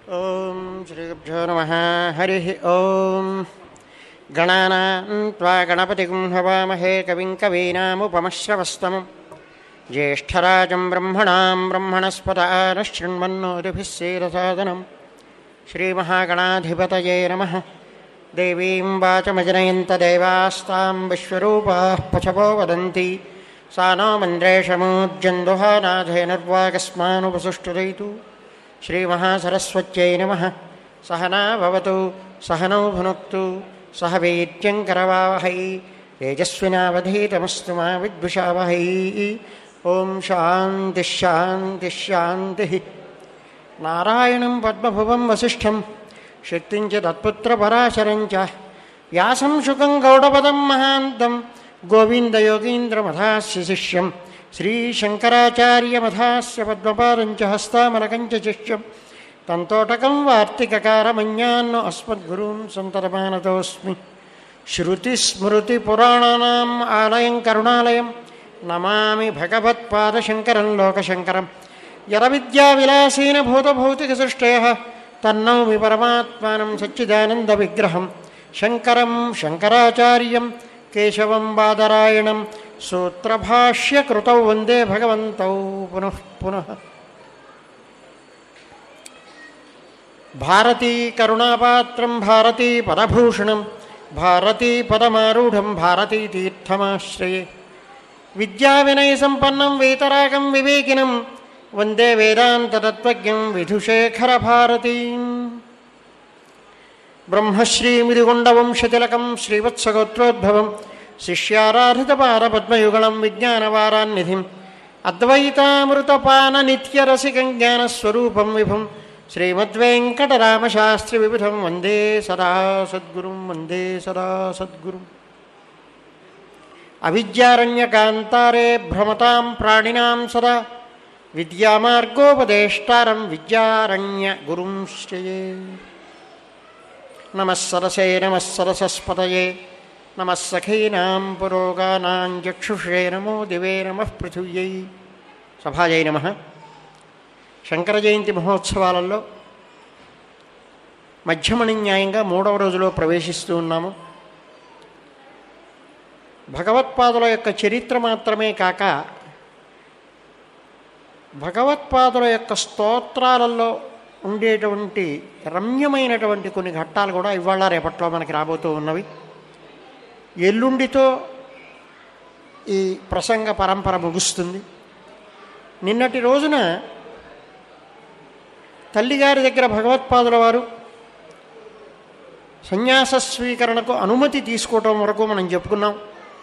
ॐ श्रीगुभ्यो नमः हरिः ॐ गणानां त्वा गणपतिगुं हवामहे कविं कवीनामुपमश्रवस्तमं ज्येष्ठराजं ब्रह्मणां ब्रह्मणस्पतः नशृण्वन्नोतिभिः सेरसादनं श्रीमहागणाधिपतये नमः देवीं वाचमजनयन्त देवास्तां विश्वरूपाः पचवो वदन्ति सा नो मन्द्रेशमूर्जन्दुहानाथेनुर्वागस्मानुपसुष्टुदयितु श्रीमहासरस्वत्यै नमः सहना भवतु सहनौ भुनक्तु सह वीत्यङ्करवावहै तेजस्विनावधीतमस्तु मा विद्विषावहै ॐ शान्तिः शान्तिः शान्तिः नारायणं पद्मभुवं वसिष्ठं शक्तिं च तत्पुत्रपराशरं च व्यासं शुकं गौडपदं महान्तं गोविन्दयोगीन्द्रमधास्य शिष्यं श्रीशङ्कराचार्यमधास्य पद्मपादं च हस्तामलकं च शिष्यं तन्तोटकं वार्तिककारमन्यान्नो अस्मद्गुरून् सन्ततमानतोऽस्मि श्रुतिस्मृतिपुराणानाम् आलयं करुणालयं नमामि भगवत्पादशङ्करं लोकशङ्करं यरविद्याविलासेन भूतभौतिकसृष्टयः तन्नौमि परमात्मानं सच्चिदानन्दविग्रहं शङ्करं शङ्कराचार्यं केशवं बादरायणं सूत्रभाष्यकृतौ वन्दे भगवन्तौ पुनः पुनः భారతీ కరుణాపాత్రం భారతీ పదభూషణం భారతీ పదమారూఢం భారతీ తీర్థమాశ్రయే విద్యా వినయ సంపన్నం వేతరాగం వివేకినం వందే వేదాంతతత్వజ్ఞం విధుశేఖర భారతీం బ్రహ్మశ్రీమిరిగుండవంశతిలకం శ్రీవత్సగోత్రోద్భవం శిష్యారాధితపారపద్మయుగళం విజ్ఞానవారాన్నిధిం అద్వైతామృతపాన నిత్యరసికం జ్ఞానస్వరూపం విభుం శ్రీమద్వేంకటరామశాస్త్రి విబుధం వందే సదా సద్గురుం వందే సదా సద్గురుం అవిద్యారణ్యకాంతారే భ్రమతాం ప్రాణినాం సదా విద్యామార్గోపదేష్టారం విద్యారణ్య గురుం శ్రయే నమస్సరసే నమస్సరసస్పతయే నమస్సఖీనాం పురోగానాం చక్షుషే నమో దివే నమ పృథివ్యై సభాజై నమ శంకర జయంతి మహోత్సవాలలో మధ్యమణి న్యాయంగా మూడవ రోజులో ప్రవేశిస్తూ ఉన్నాము భగవత్పాదుల యొక్క చరిత్ర మాత్రమే కాక భగవత్పాదుల యొక్క స్తోత్రాలలో ఉండేటువంటి రమ్యమైనటువంటి కొన్ని ఘట్టాలు కూడా ఇవాళ రేపట్లో మనకి రాబోతూ ఉన్నవి ఎల్లుండితో ఈ ప్రసంగ పరంపర ముగుస్తుంది నిన్నటి రోజున తల్లిగారి దగ్గర భగవత్పాదుల వారు సన్యాస స్వీకరణకు అనుమతి తీసుకోవటం వరకు మనం చెప్పుకున్నాం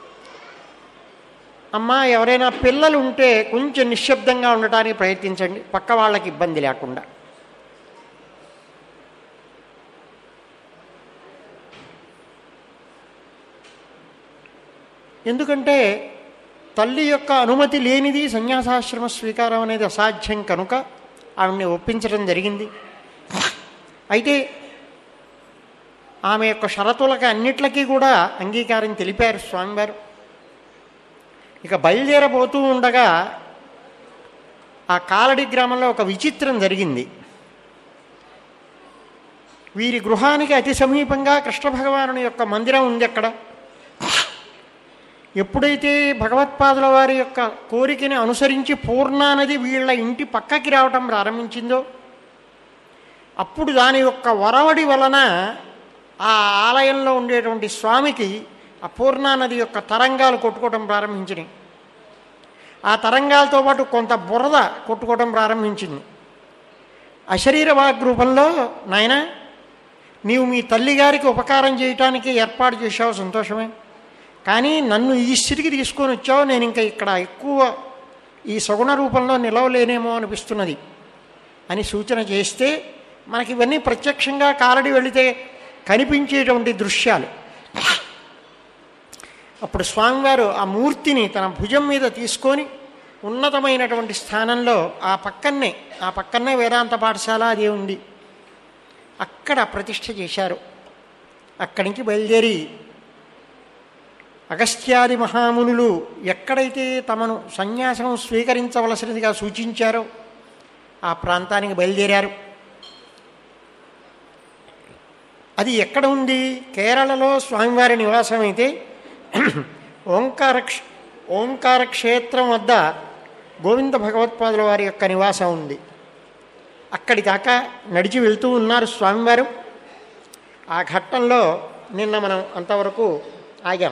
అమ్మ ఎవరైనా పిల్లలు ఉంటే కొంచెం నిశ్శబ్దంగా ఉండటానికి ప్రయత్నించండి పక్క వాళ్ళకి ఇబ్బంది లేకుండా ఎందుకంటే తల్లి యొక్క అనుమతి లేనిది సన్యాసాశ్రమ స్వీకారం అనేది అసాధ్యం కనుక ఆవిడ్ని ఒప్పించడం జరిగింది అయితే ఆమె యొక్క షరతులకి అన్నిట్లకీ కూడా అంగీకారం తెలిపారు స్వామివారు ఇక బయలుదేరబోతూ ఉండగా ఆ కాలడి గ్రామంలో ఒక విచిత్రం జరిగింది వీరి గృహానికి అతి సమీపంగా కృష్ణ భగవానుని యొక్క మందిరం ఉంది అక్కడ ఎప్పుడైతే భగవత్పాదుల వారి యొక్క కోరికని అనుసరించి పూర్ణానది వీళ్ళ ఇంటి పక్కకి రావటం ప్రారంభించిందో అప్పుడు దాని యొక్క వరవడి వలన ఆ ఆలయంలో ఉండేటువంటి స్వామికి ఆ పూర్ణానది యొక్క తరంగాలు కొట్టుకోవడం ప్రారంభించినాయి ఆ తరంగాలతో పాటు కొంత బురద కొట్టుకోవడం ప్రారంభించింది అశరీర వాగ్రూపంలో నాయన నీవు మీ తల్లిగారికి ఉపకారం చేయటానికి ఏర్పాటు చేశావు సంతోషమే కానీ నన్ను ఈ స్థితికి తీసుకొని వచ్చావు నేను ఇంకా ఇక్కడ ఎక్కువ ఈ సగుణ రూపంలో నిలవలేనేమో అనిపిస్తున్నది అని సూచన చేస్తే మనకి ఇవన్నీ ప్రత్యక్షంగా కాలడి వెళితే కనిపించేటువంటి దృశ్యాలు అప్పుడు స్వామివారు ఆ మూర్తిని తన భుజం మీద తీసుకొని ఉన్నతమైనటువంటి స్థానంలో ఆ పక్కనే ఆ పక్కనే వేదాంత పాఠశాల అది ఉంది అక్కడ ప్రతిష్ఠ చేశారు అక్కడి నుంచి బయలుదేరి అగస్త్యాది మహామునులు ఎక్కడైతే తమను సన్యాసం స్వీకరించవలసినదిగా సూచించారో ఆ ప్రాంతానికి బయలుదేరారు అది ఎక్కడ ఉంది కేరళలో స్వామివారి నివాసం అయితే ఓంకార క్ష- ఓంకార క్షేత్రం వద్ద గోవింద భగవత్పాదుల వారి యొక్క నివాసం ఉంది అక్కడి దాకా నడిచి వెళ్తూ ఉన్నారు స్వామివారు ఆ ఘట్టంలో నిన్న మనం అంతవరకు ఆగాం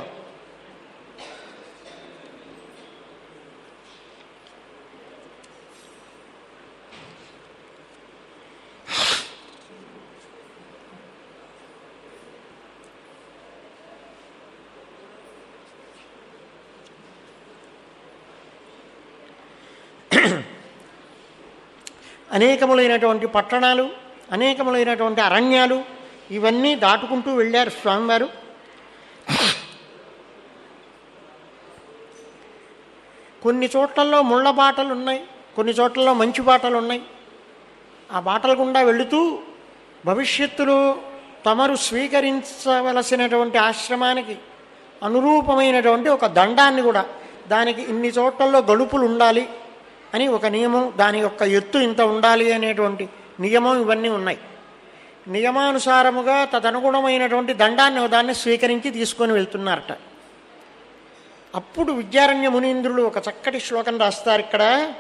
అనేకములైనటువంటి పట్టణాలు అనేకములైనటువంటి అరణ్యాలు ఇవన్నీ దాటుకుంటూ వెళ్ళారు స్వామివారు కొన్ని చోట్లలో ముళ్ళ బాటలు ఉన్నాయి కొన్ని చోట్లలో మంచి బాటలు ఉన్నాయి ఆ బాటల గుండా వెళుతూ భవిష్యత్తులో తమరు స్వీకరించవలసినటువంటి ఆశ్రమానికి అనురూపమైనటువంటి ఒక దండాన్ని కూడా దానికి ఇన్ని చోట్లలో గడుపులు ఉండాలి అని ఒక నియమం దాని యొక్క ఎత్తు ఇంత ఉండాలి అనేటువంటి నియమం ఇవన్నీ ఉన్నాయి నియమానుసారముగా తదనుగుణమైనటువంటి దండాన్ని దాన్ని స్వీకరించి తీసుకొని వెళ్తున్నారట అప్పుడు విద్యారణ్య మునీంద్రులు ఒక చక్కటి శ్లోకం రాస్తారు ఇక్కడ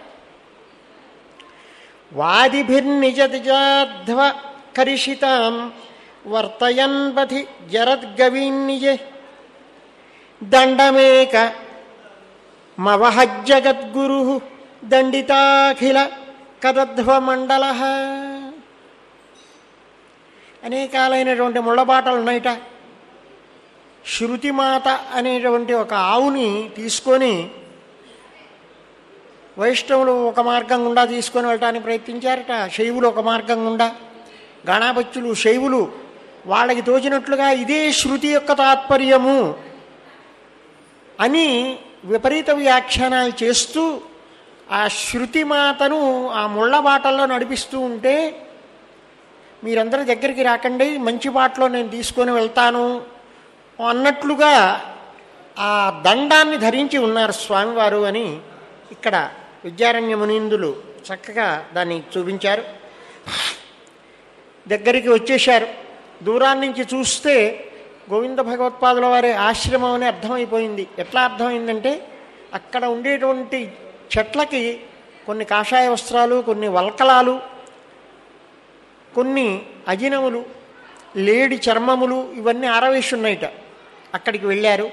వాదిభిర్నిజదిజాధ్వ కరిషితాం వర్తయన్బధి జరద్గవీన్నిజే దండమేక మవహజ్జగద్గురు దండితాఖిల కదధ్వమండల అనేకాలైనటువంటి ముళ్ళబాటలు ఉన్నాయిట శృతిమాత అనేటువంటి ఒక ఆవుని తీసుకొని వైష్ణవులు ఒక మార్గం గుండా తీసుకొని వెళ్ళటానికి ప్రయత్నించారట శైవులు ఒక మార్గం గుండా గణాపత్యులు శైవులు వాళ్ళకి తోచినట్లుగా ఇదే శృతి యొక్క తాత్పర్యము అని విపరీత వ్యాఖ్యానాలు చేస్తూ ఆ శృతి మాతను ఆ ముళ్ళ బాటల్లో నడిపిస్తూ ఉంటే మీరందరూ దగ్గరికి రాకండి మంచి బాటలో నేను తీసుకొని వెళ్తాను అన్నట్లుగా ఆ దండాన్ని ధరించి ఉన్నారు స్వామివారు అని ఇక్కడ విద్యారణ్య మునీందులు చక్కగా దాన్ని చూపించారు దగ్గరికి వచ్చేశారు దూరాన్ని నుంచి చూస్తే గోవింద భగవత్పాదుల వారి ఆశ్రమం అని అర్థమైపోయింది ఎట్లా అర్థమైందంటే అక్కడ ఉండేటువంటి చెట్లకి కొన్ని కాషాయ వస్త్రాలు కొన్ని వల్కలాలు కొన్ని అజినములు లేడి చర్మములు ఇవన్నీ ఆరవేసి ఉన్నాయిట అక్కడికి వెళ్ళారు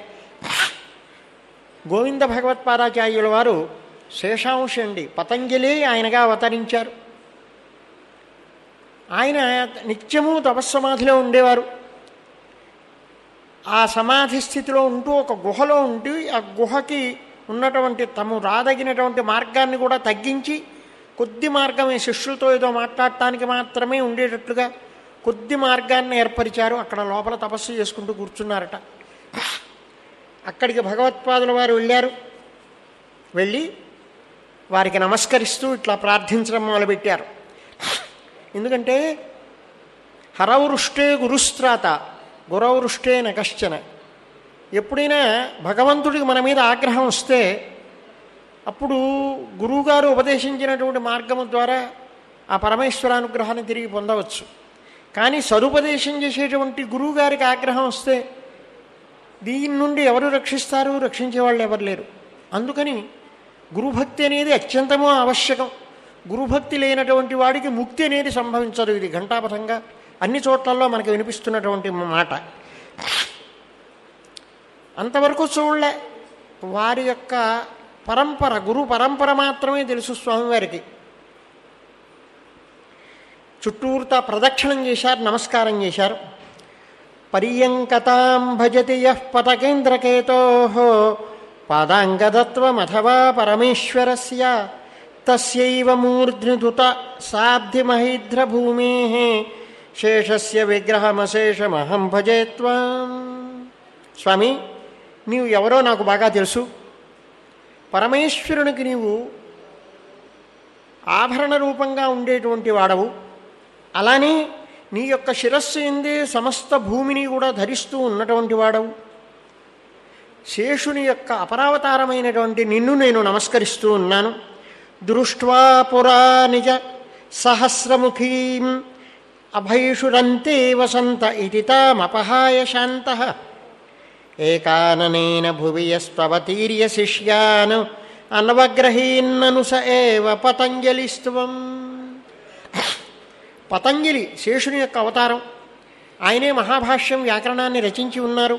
గోవింద భగవత్పాదాచార్యుల వారు శేషాంశ అండి పతంజలి ఆయనగా అవతరించారు ఆయన నిత్యము తపస్సమాధిలో ఉండేవారు ఆ సమాధి స్థితిలో ఉంటూ ఒక గుహలో ఉంటూ ఆ గుహకి ఉన్నటువంటి తము రాదగినటువంటి మార్గాన్ని కూడా తగ్గించి కొద్ది మార్గమే శిష్యులతో ఏదో మాట్లాడటానికి మాత్రమే ఉండేటట్లుగా కొద్ది మార్గాన్ని ఏర్పరిచారు అక్కడ లోపల తపస్సు చేసుకుంటూ కూర్చున్నారట అక్కడికి భగవత్పాదుల వారు వెళ్ళారు వెళ్ళి వారికి నమస్కరిస్తూ ఇట్లా ప్రార్థించడం మొదలుపెట్టారు ఎందుకంటే హరవృష్టే గురుస్త్రాత గురవృష్టే నకశ్చన ఎప్పుడైనా భగవంతుడికి మన మీద ఆగ్రహం వస్తే అప్పుడు గురువుగారు ఉపదేశించినటువంటి మార్గము ద్వారా ఆ పరమేశ్వరానుగ్రహాన్ని తిరిగి పొందవచ్చు కానీ సదుపదేశం చేసేటువంటి గురువుగారికి ఆగ్రహం వస్తే దీని నుండి ఎవరు రక్షిస్తారు రక్షించే వాళ్ళు ఎవరు లేరు అందుకని గురుభక్తి అనేది అత్యంతమో ఆవశ్యకం గురుభక్తి లేనటువంటి వాడికి ముక్తి అనేది సంభవించదు ఇది ఘంటాపథంగా అన్ని చోట్లలో మనకి వినిపిస్తున్నటువంటి మాట అంతవరకు చూడలే వారి యొక్క పరంపర గురు పరంపర మాత్రమే తెలుసు స్వామివారికి చుట్టూరుతా ప్రదక్షిణం చేశారు నమస్కారం చేశారు పర్యంకతాం భజతి యః పతకేంద్రకేతో పాదాంగదత్వమథవా పరమేశ్వరస్య తస్యైవ మూర్ధ్నిదుత సాబ్ధిమహీధ్రభూమే శేషస్య విగ్రహమశేషమహం భజే త్వాం స్వామి నీవు ఎవరో నాకు బాగా తెలుసు పరమేశ్వరునికి నీవు ఆభరణ రూపంగా ఉండేటువంటి వాడవు అలానే నీ యొక్క శిరస్సు ఎందే సమస్త భూమిని కూడా ధరిస్తూ ఉన్నటువంటి వాడవు శేషుని యొక్క అపరావతారమైనటువంటి నిన్ను నేను నమస్కరిస్తూ ఉన్నాను దృష్ట్వా పురా నిజ సహస్రముఖీం అభైషురంతే వసంత ఇది తామపహాయ శాంత ఏకాననేన భువి యస్వతీర్య శిష్యాన్ అన్వగ్రహీన్నను స ఏవ పతంజలిస్త్వం పతంజలి శేషుని యొక్క అవతారం ఆయనే మహాభాష్యం వ్యాకరణాన్ని రచించి ఉన్నారు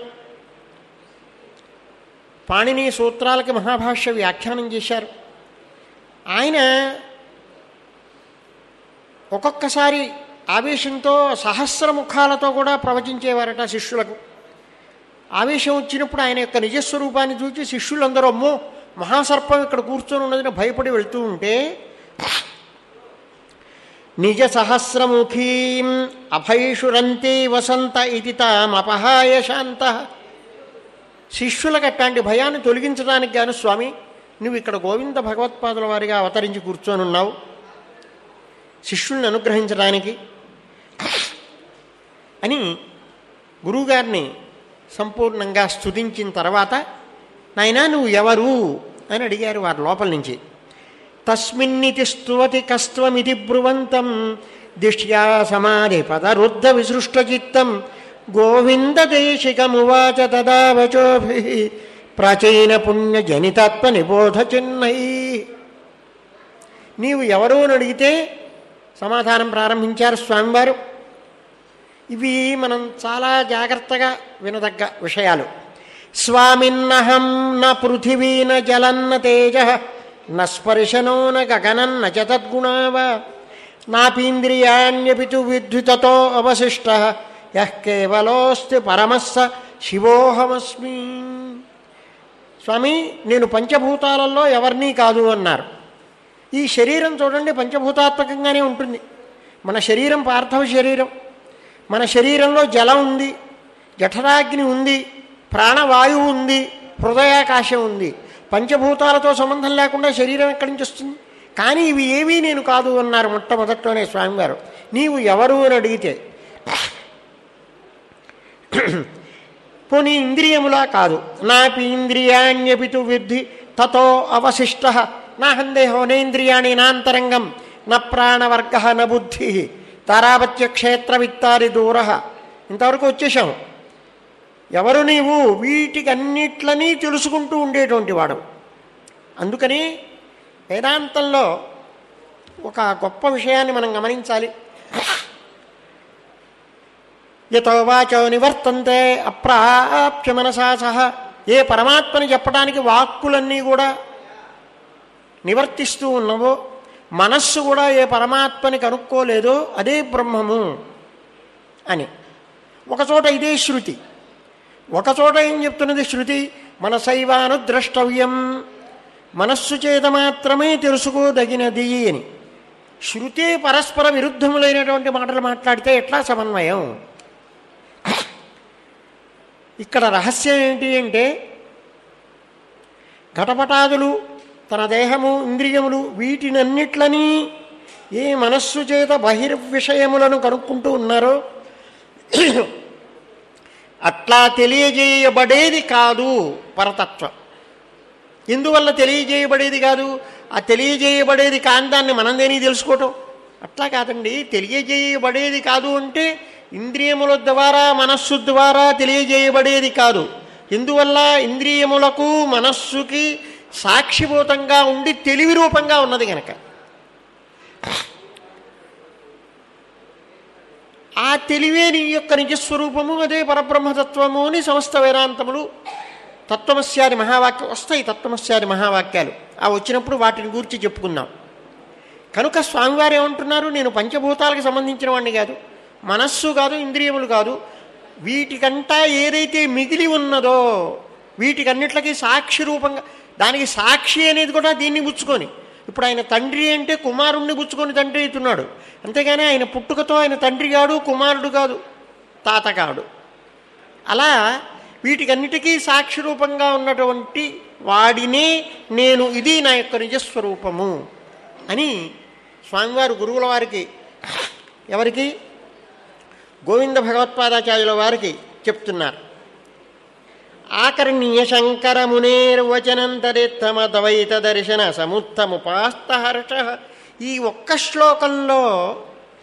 పాణిని సూత్రాలకి మహాభాష్య వ్యాఖ్యానం చేశారు ఆయన ఒక్కొక్కసారి ఆవేశంతో సహస్ర ముఖాలతో కూడా ప్రవచించేవారట శిష్యులకు ఆవేశం వచ్చినప్పుడు ఆయన యొక్క నిజస్వరూపాన్ని చూసి శిష్యులందరూ అమ్మో మహాసర్పం ఇక్కడ కూర్చొని ఉన్నదని భయపడి వెళ్తూ ఉంటే నిజ సహస్రముఖీం అభైషురంతే వసంత ఇది తామపహాయ శాంత శిష్యులకు అట్లాంటి భయాన్ని తొలగించడానికి గాను స్వామి నువ్వు ఇక్కడ గోవింద భగవత్పాదుల వారిగా అవతరించి కూర్చొని ఉన్నావు శిష్యుల్ని అనుగ్రహించడానికి అని గురువుగారిని సంపూర్ణంగా స్తుతించిన తర్వాత నాయనా నువ్వు ఎవరు అని అడిగారు వారి లోపల నుంచి తస్మిన్నితి స్తువతి కస్త్వమితి బ్రువంతం దిష్ట్యా సమాధి పదరుద్ధ విసృష్టచిత్తం గోవిందదేశికమువాచ తదా వచోభి ప్రాచీన పుణ్య జనితత్వ నిబోధ చిన్నై నీవు ఎవరు అని అడిగితే సమాధానం ప్రారంభించారు స్వామివారు ఇవి మనం చాలా జాగ్రత్తగా వినదగ్గ విషయాలు స్వామిన్నహం న పృథివీ న జలన్న తేజ న స్పర్శనో న గగనన్న చ తద్గుణావ నాపీంద్రియాణ్యపి తు విద్యుతతో అవశిష్ట యః కేవలోస్తి పరమస్స శివోహమస్మి స్వామి నేను పంచభూతాలలో ఎవరినీ కాదు అన్నారు ఈ శరీరం చూడండి పంచభూతాత్మకంగానే ఉంటుంది మన శరీరం పార్థవ శరీరం మన శరీరంలో జలం ఉంది జఠరాగ్ని ఉంది ప్రాణవాయువు ఉంది హృదయాకాశం ఉంది పంచభూతాలతో సంబంధం లేకుండా శరీరం ఎక్కడి నుంచి వస్తుంది కానీ ఇవి ఏవీ నేను కాదు అన్నారు మొట్టమొదట్లోనే స్వామివారు నీవు ఎవరు అని అడిగితే పోనీ ఇంద్రియములా కాదు నాపి ఇంద్రియాణ్యపితు విద్ధి తతో అవశిష్ట నా హందేహో నేంద్రియాణి నాంతరంగం న ప్రాణవర్గ న బుద్ధి తారాపత్య క్షేత్ర విత్తారి దూర ఇంతవరకు వచ్చేసాం ఎవరు నీవు వీటికన్నిట్లని తెలుసుకుంటూ ఉండేటువంటి వాడు అందుకని వేదాంతంలో ఒక గొప్ప విషయాన్ని మనం గమనించాలి యతో వాచో నివర్తంతే అప్రాప్య మనసా సహ ఏ పరమాత్మని చెప్పడానికి వాక్కులన్నీ కూడా నివర్తిస్తూ ఉన్నవో మనస్సు కూడా ఏ పరమాత్మని కనుక్కోలేదో అదే బ్రహ్మము అని ఒకచోట ఇదే శృతి ఒకచోట ఏం చెప్తున్నది శృతి మనసైవాను ద్రష్టవ్యం మనస్సు చేత మాత్రమే తెలుసుకోదగినది అని శృతే పరస్పర విరుద్ధములైనటువంటి మాటలు మాట్లాడితే ఎట్లా సమన్వయం ఇక్కడ రహస్యం ఏంటి అంటే ఘటపటాదులు తన దేహము ఇంద్రియములు వీటినన్నిట్లని ఏ మనస్సు చేత బహిర్విషయములను కనుక్కుంటూ ఉన్నారో అట్లా తెలియజేయబడేది కాదు పరతత్వం ఎందువల్ల తెలియజేయబడేది కాదు ఆ తెలియజేయబడేది కాని దాన్ని మనం దేని తెలుసుకోవటం అట్లా కాదండి తెలియజేయబడేది కాదు అంటే ఇంద్రియముల ద్వారా మనస్సు ద్వారా తెలియజేయబడేది కాదు ఎందువల్ల ఇంద్రియములకు మనస్సుకి సాక్షిభూతంగా ఉండి తెలివి రూపంగా ఉన్నది కనుక ఆ తెలివే నీ యొక్క నిజస్వరూపము అదే పరబ్రహ్మతత్వము అని సమస్త వేదాంతములు తత్వమస్యాది మహావాక్యం వస్తాయి తత్వమస్యాది మహావాక్యాలు ఆ వచ్చినప్పుడు వాటిని గురించి చెప్పుకుందాం కనుక స్వామివారు ఏమంటున్నారు నేను పంచభూతాలకు సంబంధించిన వాడిని కాదు మనస్సు కాదు ఇంద్రియములు కాదు వీటికంటా ఏదైతే మిగిలి ఉన్నదో వీటికన్నిట్లకి సాక్షి రూపంగా దానికి సాక్షి అనేది కూడా దీన్ని పుచ్చుకొని ఇప్పుడు ఆయన తండ్రి అంటే కుమారుణ్ణి పుచ్చుకొని తండ్రి అవుతున్నాడు అంతేగాని ఆయన పుట్టుకతో ఆయన తండ్రి కాడు కుమారుడు కాదు తాత కాడు అలా వీటికన్నిటికీ సాక్షి రూపంగా ఉన్నటువంటి వాడినే నేను ఇది నా యొక్క నిజస్వరూపము అని స్వామివారు గురువుల వారికి ఎవరికి గోవింద భగవత్పాదాచార్యుల వారికి చెప్తున్నారు ఆకర్ణీయ శంకర మునేర్వచనంతరిత్తమద్వైత దర్శన సముత్తముపాస్త హర్ష ఈ ఒక్క శ్లోకంలో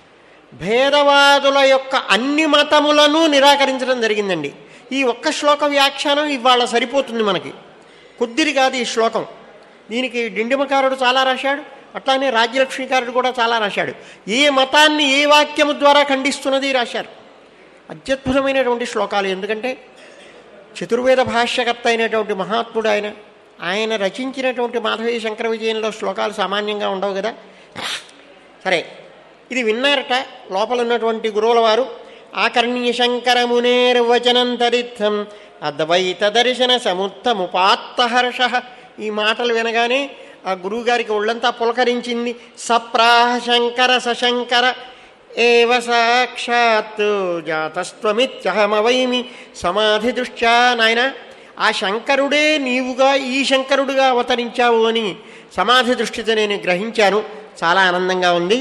భేదవాదుల యొక్క అన్ని మతములను నిరాకరించడం జరిగిందండి ఈ ఒక్క శ్లోక వ్యాఖ్యానం ఇవాళ సరిపోతుంది మనకి కొద్దిరి కాదు ఈ శ్లోకం దీనికి డిండిమకారుడు చాలా రాశాడు అట్లానే రాజ్యలక్ష్మీకారుడు కూడా చాలా రాశాడు ఏ మతాన్ని ఏ వాక్యము ద్వారా ఖండిస్తున్నది రాశారు అత్యద్భుతమైనటువంటి శ్లోకాలు ఎందుకంటే చతుర్వేద భాష్యకర్త అయినటువంటి మహాత్ముడు ఆయన ఆయన రచించినటువంటి మాధవీ శంకర విజయంలో శ్లోకాలు సామాన్యంగా ఉండవు కదా సరే ఇది విన్నారట లోపల ఉన్నటువంటి గురువుల వారు ఆకర్ణ్య శంకర మునేర్వచనంతరిత్థం అద్వైత దర్శన సముత్తముపాత్తహర్ష ఈ మాటలు వినగానే ఆ గురువుగారికి ఒళ్ళంతా పులకరించింది సప్రాహ శంకర సశంకర ఏవ సాక్షాత్ జాతస్త్వమిత్యహమవైమి సమాధి దృష్ట్యా నాయన ఆ శంకరుడే నీవుగా ఈ శంకరుడుగా అవతరించావు అని సమాధి దృష్టితో నేను గ్రహించాను చాలా ఆనందంగా ఉంది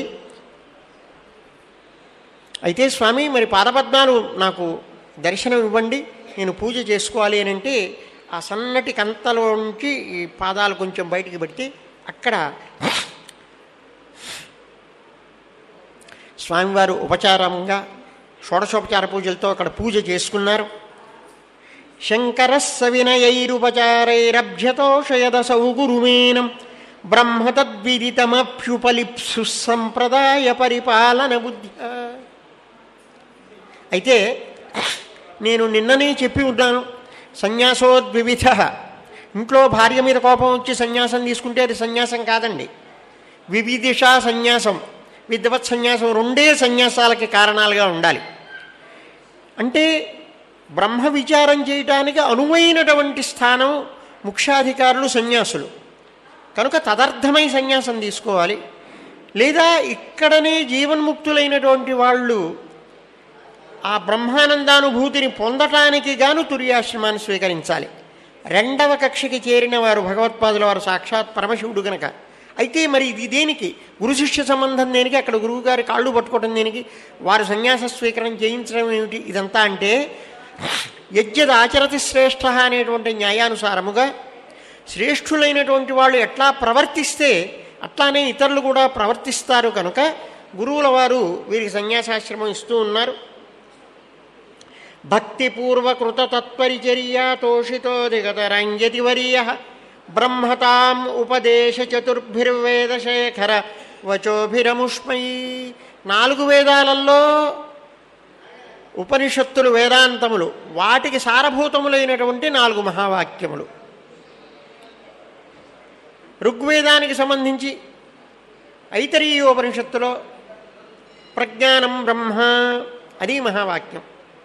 అయితే స్వామి మరి పాదపద్మాలు నాకు దర్శనం ఇవ్వండి నేను పూజ చేసుకోవాలి అని అంటే ఆ సన్నటి కంతలోంచి ఈ పాదాలు కొంచెం బయటికి పెడితే అక్కడ స్వామివారు ఉపచారంగా షోడశోపచార పూజలతో అక్కడ పూజ చేసుకున్నారు శంకర సవినయైరుపచారైరభ్యతోషయదసౌ గురుమేనం బ్రహ్మ తద్విదితమభ్యుపలిప్సు సంప్రదాయ పరిపాలన బుద్ధి అయితే నేను నిన్ననే చెప్పి ఉన్నాను సన్యాసోద్వివిధ ఇంట్లో భార్య మీద కోపం వచ్చి సన్యాసం తీసుకుంటే అది సన్యాసం కాదండి వివిధిష సన్యాసం విద్వత్ సన్యాసం రెండే సన్యాసాలకి కారణాలుగా ఉండాలి అంటే బ్రహ్మ విచారం చేయటానికి అనువైనటువంటి స్థానం ముఖ్యాధికారులు సన్యాసులు కనుక తదర్థమై సన్యాసం తీసుకోవాలి లేదా ఇక్కడనే జీవన్ముక్తులైనటువంటి వాళ్ళు ఆ బ్రహ్మానందానుభూతిని పొందటానికి గాను తుర్యాశ్రమాన్ని స్వీకరించాలి రెండవ కక్షకి చేరిన వారు భగవత్పాదుల వారు సాక్షాత్ పరమశివుడు గనక అయితే మరి ఇది దేనికి గురు శిష్య సంబంధం దేనికి అక్కడ గురువు గారి కాళ్ళు పట్టుకోవడం దేనికి వారు సన్యాస స్వీకరణ చేయించడం ఏమిటి ఇదంతా అంటే యజ్ఞద ఆచరతి శ్రేష్ఠ అనేటువంటి న్యాయానుసారముగా శ్రేష్ఠులైనటువంటి వాళ్ళు ఎట్లా ప్రవర్తిస్తే అట్లానే ఇతరులు కూడా ప్రవర్తిస్తారు కనుక గురువుల వారు వీరికి సన్యాసాశ్రమం ఇస్తూ ఉన్నారు భక్తిపూర్వకృత తత్పరిచర్యా తోషితోదిగతరంజతివర్య బ్రహ్మతాం ఉపదేశ చతుర్భిర్వేదశేఖర వచోభిరముష్మై నాలుగు వేదాలలో ఉపనిషత్తులు వేదాంతములు వాటికి సారభూతములైనటువంటి నాలుగు మహావాక్యములు ఋగ్వేదానికి సంబంధించి ఐతరీయ ఉపనిషత్తులో ప్రజ్ఞానం బ్రహ్మ అది మహావాక్యం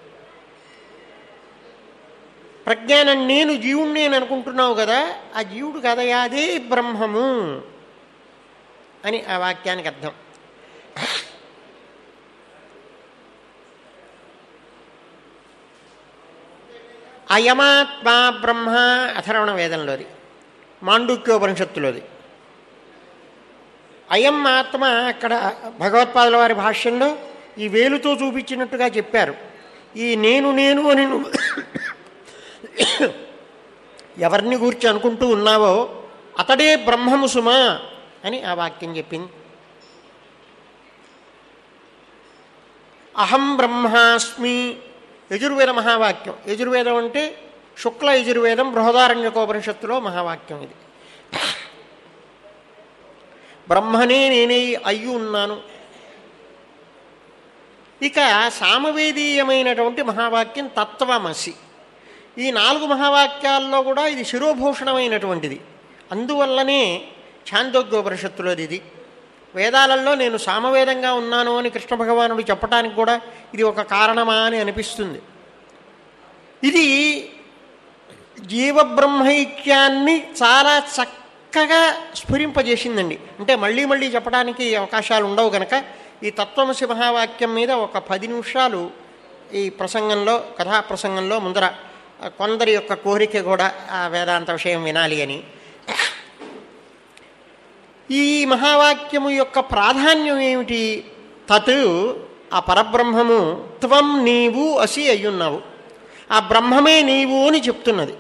ప్రజ్ఞానం నేను జీవుణ్ణి అని అనుకుంటున్నావు కదా ఆ జీవుడు కదయా అదే బ్రహ్మము అని ఆ వాక్యానికి అర్థం అయమాత్మా బ్రహ్మ అథర్వణ వేదంలోది మాండుక్యోపనిషత్తులోది అయం ఆత్మ అక్కడ భగవత్పాదుల వారి భాష్యంలో ఈ వేలుతో చూపించినట్టుగా చెప్పారు ఈ నేను నేను అని నువ్వు ఎవరిని గూర్చి అనుకుంటూ ఉన్నావో అతడే బ్రహ్మము సుమా అని ఆ వాక్యం చెప్పింది అహం బ్రహ్మాస్మి యజుర్వేద మహావాక్యం యజుర్వేదం అంటే శుక్ల యజుర్వేదం బృహదారణ్యకోపనిషత్తులో మహావాక్యం ఇది బ్రహ్మనే నేనే అయ్యి ఉన్నాను ఇక సామవేదీయమైనటువంటి మహావాక్యం తత్వమసి ఈ నాలుగు మహావాక్యాల్లో కూడా ఇది శిరోభూషణమైనటువంటిది అందువల్లనే ఛాందోగ్యోపనిషత్తులోది ఇది వేదాలలో నేను సామవేదంగా ఉన్నాను అని కృష్ణ భగవానుడు చెప్పడానికి కూడా ఇది ఒక కారణమా అని అనిపిస్తుంది ఇది జీవబ్రహ్మైక్యాన్ని చాలా చక్కగా స్ఫురింపజేసిందండి అంటే మళ్ళీ మళ్ళీ చెప్పడానికి అవకాశాలు ఉండవు కనుక ఈ తత్వమసి మహావాక్యం మీద ఒక పది నిమిషాలు ఈ ప్రసంగంలో కథా ప్రసంగంలో ముందర కొందరి యొక్క కోరిక కూడా ఆ వేదాంత విషయం వినాలి అని ఈ మహావాక్యము యొక్క ప్రాధాన్యం ఏమిటి తత్ ఆ పరబ్రహ్మము త్వం నీవు అసి అయ్యున్నావు ఆ బ్రహ్మమే నీవు అని చెప్తున్నది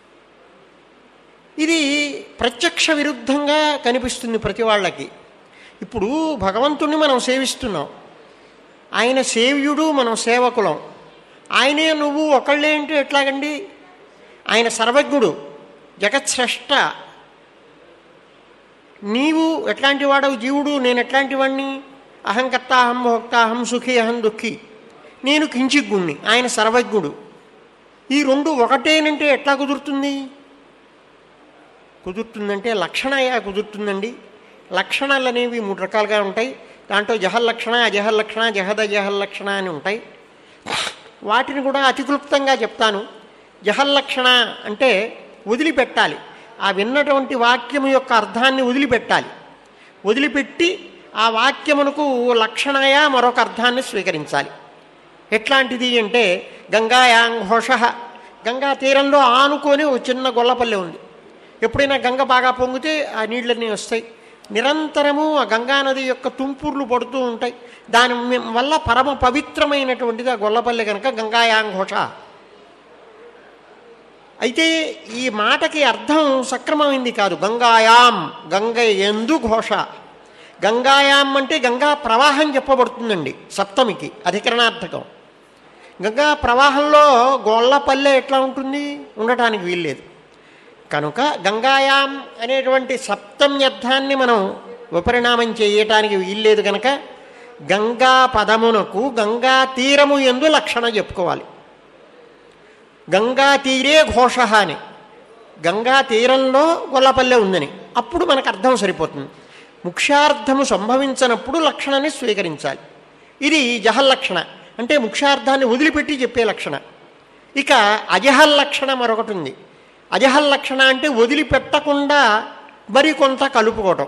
ఇది ప్రత్యక్ష విరుద్ధంగా కనిపిస్తుంది ప్రతి వాళ్ళకి ఇప్పుడు భగవంతుణ్ణి మనం సేవిస్తున్నాం ఆయన సేవ్యుడు మనం సేవకులం ఆయనే నువ్వు ఒకళ్ళే అంటే ఎట్లాగండి ఆయన సర్వజ్ఞుడు జగత్స్రష్ట నీవు ఎట్లాంటి వాడవు జీవుడు నేను ఎట్లాంటి వాడిని అహంకర్త అహం భోక్త అహం సుఖి అహం దుఃఖి నేను కించిగుణ్ణి ఆయన సర్వజ్ఞుడు ఈ రెండు ఒకటేనంటే ఎట్లా కుదురుతుంది కుదురుతుందంటే లక్షణయా కుదురుతుందండి లక్షణాలు అనేవి మూడు రకాలుగా ఉంటాయి దాంట్లో జహల్ లక్షణ అజహల్ లక్షణ జహద జహల్ లక్షణ అని ఉంటాయి వాటిని కూడా అతి క్లుప్తంగా చెప్తాను జహల్ లక్షణ అంటే వదిలిపెట్టాలి ఆ విన్నటువంటి వాక్యము యొక్క అర్థాన్ని వదిలిపెట్టాలి వదిలిపెట్టి ఆ వాక్యమునకు లక్షణయా మరొక అర్థాన్ని స్వీకరించాలి ఎట్లాంటిది అంటే గంగాయాంఘోష గంగా తీరంలో ఆనుకొని ఒక చిన్న గొల్లపల్లె ఉంది ఎప్పుడైనా గంగ బాగా పొంగితే ఆ నీళ్ళన్నీ వస్తాయి నిరంతరము ఆ గంగానది యొక్క తుంపుర్లు పడుతూ ఉంటాయి దాని వల్ల పరమ పవిత్రమైనటువంటిది ఆ గొల్లపల్లె కనుక గంగాయాంఘోష అయితే ఈ మాటకి అర్థం సక్రమమైంది కాదు గంగాయాం గంగ ఎందు ఘోష గంగాయాం అంటే గంగా ప్రవాహం చెప్పబడుతుందండి సప్తమికి అధికరణార్థకం గంగా ప్రవాహంలో గోళ్ళపల్లె ఎట్లా ఉంటుంది ఉండటానికి వీల్లేదు కనుక గంగాయాం అనేటువంటి సప్తమ్యర్థాన్ని మనం విపరిణామం చేయటానికి వీల్లేదు కనుక గంగా పదమునకు గంగా తీరము ఎందు లక్షణ చెప్పుకోవాలి గంగా తీరే ఘోష అని గంగా తీరంలో గొల్లపల్లె ఉందని అప్పుడు మనకు అర్థం సరిపోతుంది ముఖ్యార్థము సంభవించినప్పుడు లక్షణాన్ని స్వీకరించాలి ఇది జహల్లక్షణ అంటే ముఖ్యార్థాన్ని వదిలిపెట్టి చెప్పే లక్షణ ఇక అజహల్ లక్షణ మరొకటి ఉంది అజహల్ లక్షణ అంటే వదిలిపెట్టకుండా మరి కొంత కలుపుకోవటం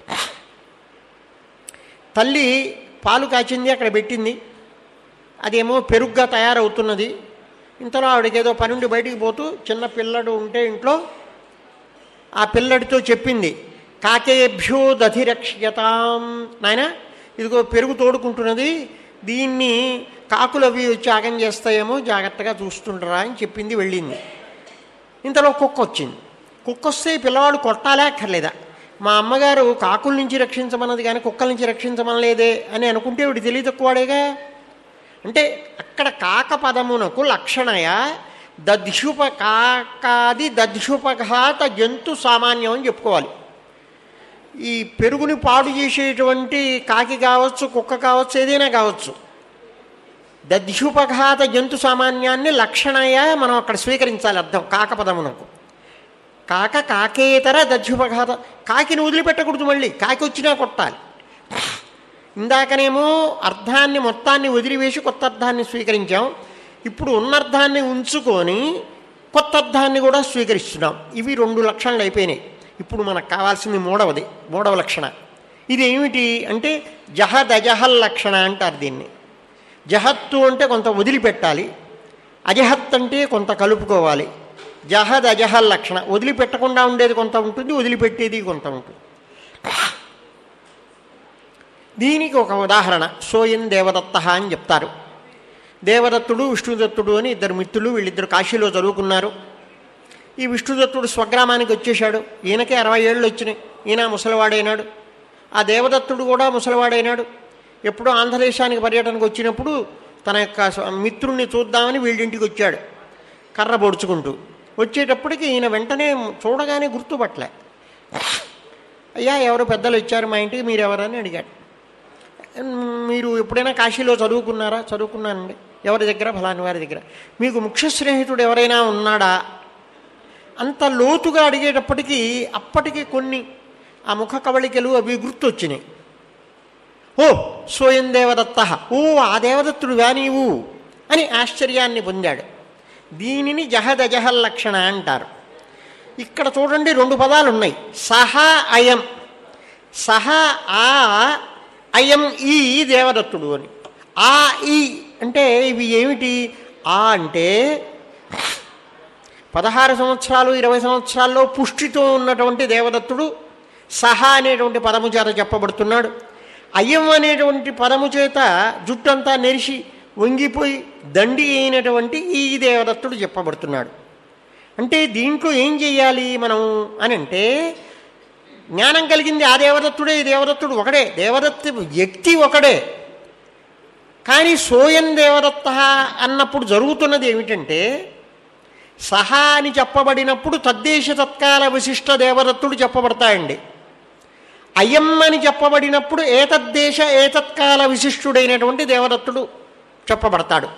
తల్లి పాలు కాచింది అక్కడ పెట్టింది అదేమో పెరుగ్గా తయారవుతున్నది ఇంతలో ఆవిడకి ఏదో పనుండి బయటికి పోతూ చిన్న పిల్లడు ఉంటే ఇంట్లో ఆ పిల్లడితో చెప్పింది కాకేభ్యో దధిరక్ష్యతాం నాయన ఇదిగో పెరుగు తోడుకుంటున్నది దీన్ని కాకులు అవి వచ్చి ఆగం చేస్తాయేమో జాగ్రత్తగా చూస్తుండరా అని చెప్పింది వెళ్ళింది ఇంతలో కుక్క వచ్చింది కుక్క వస్తే ఈ పిల్లవాడు కొట్టాలే అక్కర్లేదా మా అమ్మగారు కాకుల నుంచి రక్షించమన్నది కానీ కుక్కల నుంచి రక్షించమనలేదే అని అనుకుంటే వీడు తెలివి తక్కువాడేగా అంటే అక్కడ కాక పదమునకు లక్షణయ దధ్యుప కాకాది దధ్యుపఘాత జంతు సామాన్యం అని చెప్పుకోవాలి ఈ పెరుగుని పాడు చేసేటువంటి కాకి కావచ్చు కుక్క కావచ్చు ఏదైనా కావచ్చు దధ్యుపఘాత జంతు సామాన్యాన్ని లక్షణయ మనం అక్కడ స్వీకరించాలి అర్థం కాకపదమునకు కాక కాకేతర దధ్యుపఘాత కాకిని వదిలిపెట్టకూడదు మళ్ళీ కాకి వచ్చినా కొట్టాలి ఇందాకనేమో అర్థాన్ని మొత్తాన్ని వదిలివేసి కొత్త అర్థాన్ని స్వీకరించాం ఇప్పుడు ఉన్న అర్థాన్ని ఉంచుకొని కొత్త అర్థాన్ని కూడా స్వీకరిస్తున్నాం ఇవి రెండు లక్షణాలు అయిపోయినాయి ఇప్పుడు మనకు కావాల్సింది మూడవది మూడవ లక్షణ ఇది ఏమిటి అంటే జహద్ అజహల్ లక్షణ అంటారు దీన్ని జహత్తు అంటే కొంత వదిలిపెట్టాలి అజహత్ అంటే కొంత కలుపుకోవాలి జహద్ అజహల్ లక్షణ వదిలిపెట్టకుండా ఉండేది కొంత ఉంటుంది వదిలిపెట్టేది కొంత ఉంటుంది దీనికి ఒక ఉదాహరణ సోయం దేవదత్త అని చెప్తారు దేవదత్తుడు విష్ణుదత్తుడు అని ఇద్దరు మిత్రులు వీళ్ళిద్దరు కాశీలో చదువుకున్నారు ఈ విష్ణుదత్తుడు స్వగ్రామానికి వచ్చేశాడు ఈయనకే అరవై ఏళ్ళు వచ్చినాయి ఈయన ముసలివాడైనాడు ఆ దేవదత్తుడు కూడా ముసలివాడైనాడు ఎప్పుడో ఆంధ్రదేశానికి పర్యటనకు వచ్చినప్పుడు తన యొక్క స్వ- మిత్రుణ్ణి చూద్దామని వీళ్ళింటికి వచ్చాడు కర్ర పొడుచుకుంటూ వచ్చేటప్పటికి ఈయన వెంటనే చూడగానే గుర్తుపట్టలే అయ్యా ఎవరు పెద్దలు వచ్చారు మా ఇంటికి మీరు ఎవరని అడిగాడు మీరు ఎప్పుడైనా కాశీలో చదువుకున్నారా చదువుకున్నానండి ఎవరి దగ్గర ఫలాని వారి దగ్గర మీకు ముఖ్య స్నేహితుడు ఎవరైనా ఉన్నాడా అంత లోతుగా అడిగేటప్పటికీ అప్పటికి కొన్ని ఆ ముఖ కవళికలు అవి గుర్తొచ్చినాయి ఓ స్వయం దేవదత్త ఓ ఆ దేవదత్తుడువా నీవు అని ఆశ్చర్యాన్ని పొందాడు దీనిని జహదజహల్ లక్షణ అంటారు ఇక్కడ చూడండి రెండు పదాలు ఉన్నాయి సహా అయం సహా ఆ అయం ఈ దేవదత్తుడు అని ఆ ఈ అంటే ఇవి ఏమిటి ఆ అంటే పదహారు సంవత్సరాలు ఇరవై సంవత్సరాల్లో పుష్టితో ఉన్నటువంటి దేవదత్తుడు సహా అనేటువంటి పదము చేత చెప్పబడుతున్నాడు అయ్యం అనేటువంటి పదము చేత జుట్టంతా నెరిసి వంగిపోయి దండి అయినటువంటి ఈ దేవదత్తుడు చెప్పబడుతున్నాడు అంటే దీంట్లో ఏం చేయాలి మనం అని అంటే జ్ఞానం కలిగింది ఆ దేవదత్తుడే ఈ దేవదత్తుడు ఒకడే దేవదత్త వ్యక్తి ఒకడే కానీ సోయం దేవదత్త అన్నప్పుడు జరుగుతున్నది ఏమిటంటే సహా అని చెప్పబడినప్పుడు తద్దేశ తత్కాల విశిష్ట దేవదత్తుడు చెప్పబడతాయండి అయం అని చెప్పబడినప్పుడు ఏతద్దేశ ఏతత్కాల విశిష్టుడైనటువంటి దేవదత్తుడు చెప్పబడతాడు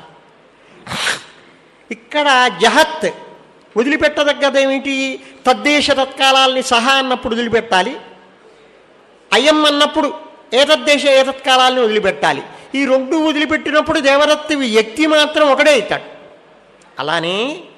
ఇక్కడ జహత్ వదిలిపెట్టదగ్గదేమిటి తద్దేశ తత్కాలాల్ని సహా అన్నప్పుడు వదిలిపెట్టాలి అయం అన్నప్పుడు ఏతద్దేశ ఏతత్కాలాల్ని వదిలిపెట్టాలి ఈ రెండు వదిలిపెట్టినప్పుడు దేవదత్తి వ్యక్తి మాత్రం ఒకడే అవుతాడు అలానే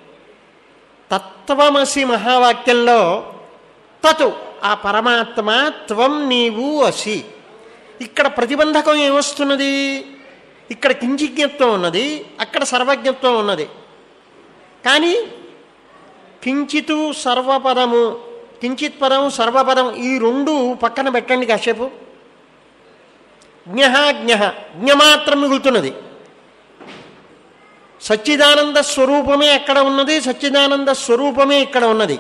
తత్వమసి మహావాక్యంలో తతు ఆ పరమాత్మ త్వం నీవు అసి ఇక్కడ ప్రతిబంధకం ఏమొస్తున్నది ఇక్కడ కించిజ్ఞత్వం ఉన్నది అక్కడ సర్వజ్ఞత్వం ఉన్నది కానీ కించితు సర్వపదము కించిత్ పదం సర్వపదం ఈ రెండు పక్కన పెట్టండి కాసేపు జ్ఞ జ్ఞ జ్ఞ మాత్రం మిగులుతున్నది సచ్చిదానంద స్వరూపమే అక్కడ ఉన్నది సచ్చిదానంద స్వరూపమే ఇక్కడ ఉన్నది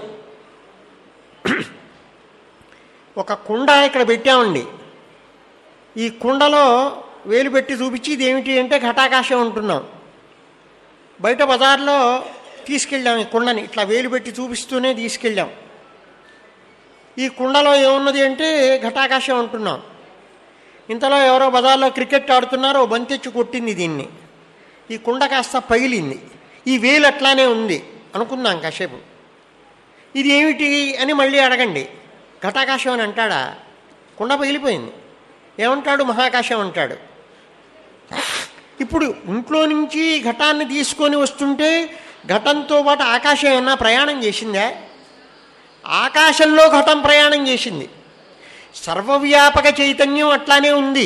ఒక కుండ ఇక్కడ పెట్టామండి ఈ కుండలో వేలు పెట్టి చూపించి ఇది ఏమిటి అంటే ఘటాకాశం ఉంటున్నాం బయట బజార్లో తీసుకెళ్ళాం ఈ కుండని ఇట్లా వేలు పెట్టి చూపిస్తూనే తీసుకెళ్ళాం ఈ కుండలో ఏమున్నది అంటే ఘటాకాశం ఉంటున్నాం ఇంతలో ఎవరో బజార్లో క్రికెట్ ఆడుతున్నారో ఓ బంతెచ్చి కొట్టింది దీన్ని ఈ కుండ కాస్త పగిలింది ఈ వేలు అట్లానే ఉంది అనుకుందాం కాసేపు ఇది ఏమిటి అని మళ్ళీ అడగండి ఘటాకాశం అని అంటాడా కుండ పగిలిపోయింది ఏమంటాడు మహాకాశం అంటాడు ఇప్పుడు ఇంట్లో నుంచి ఘటాన్ని తీసుకొని వస్తుంటే ఘటంతో పాటు ఆకాశం ఏమన్నా ప్రయాణం చేసిందా ఆకాశంలో ఘటం ప్రయాణం చేసింది సర్వవ్యాపక చైతన్యం అట్లానే ఉంది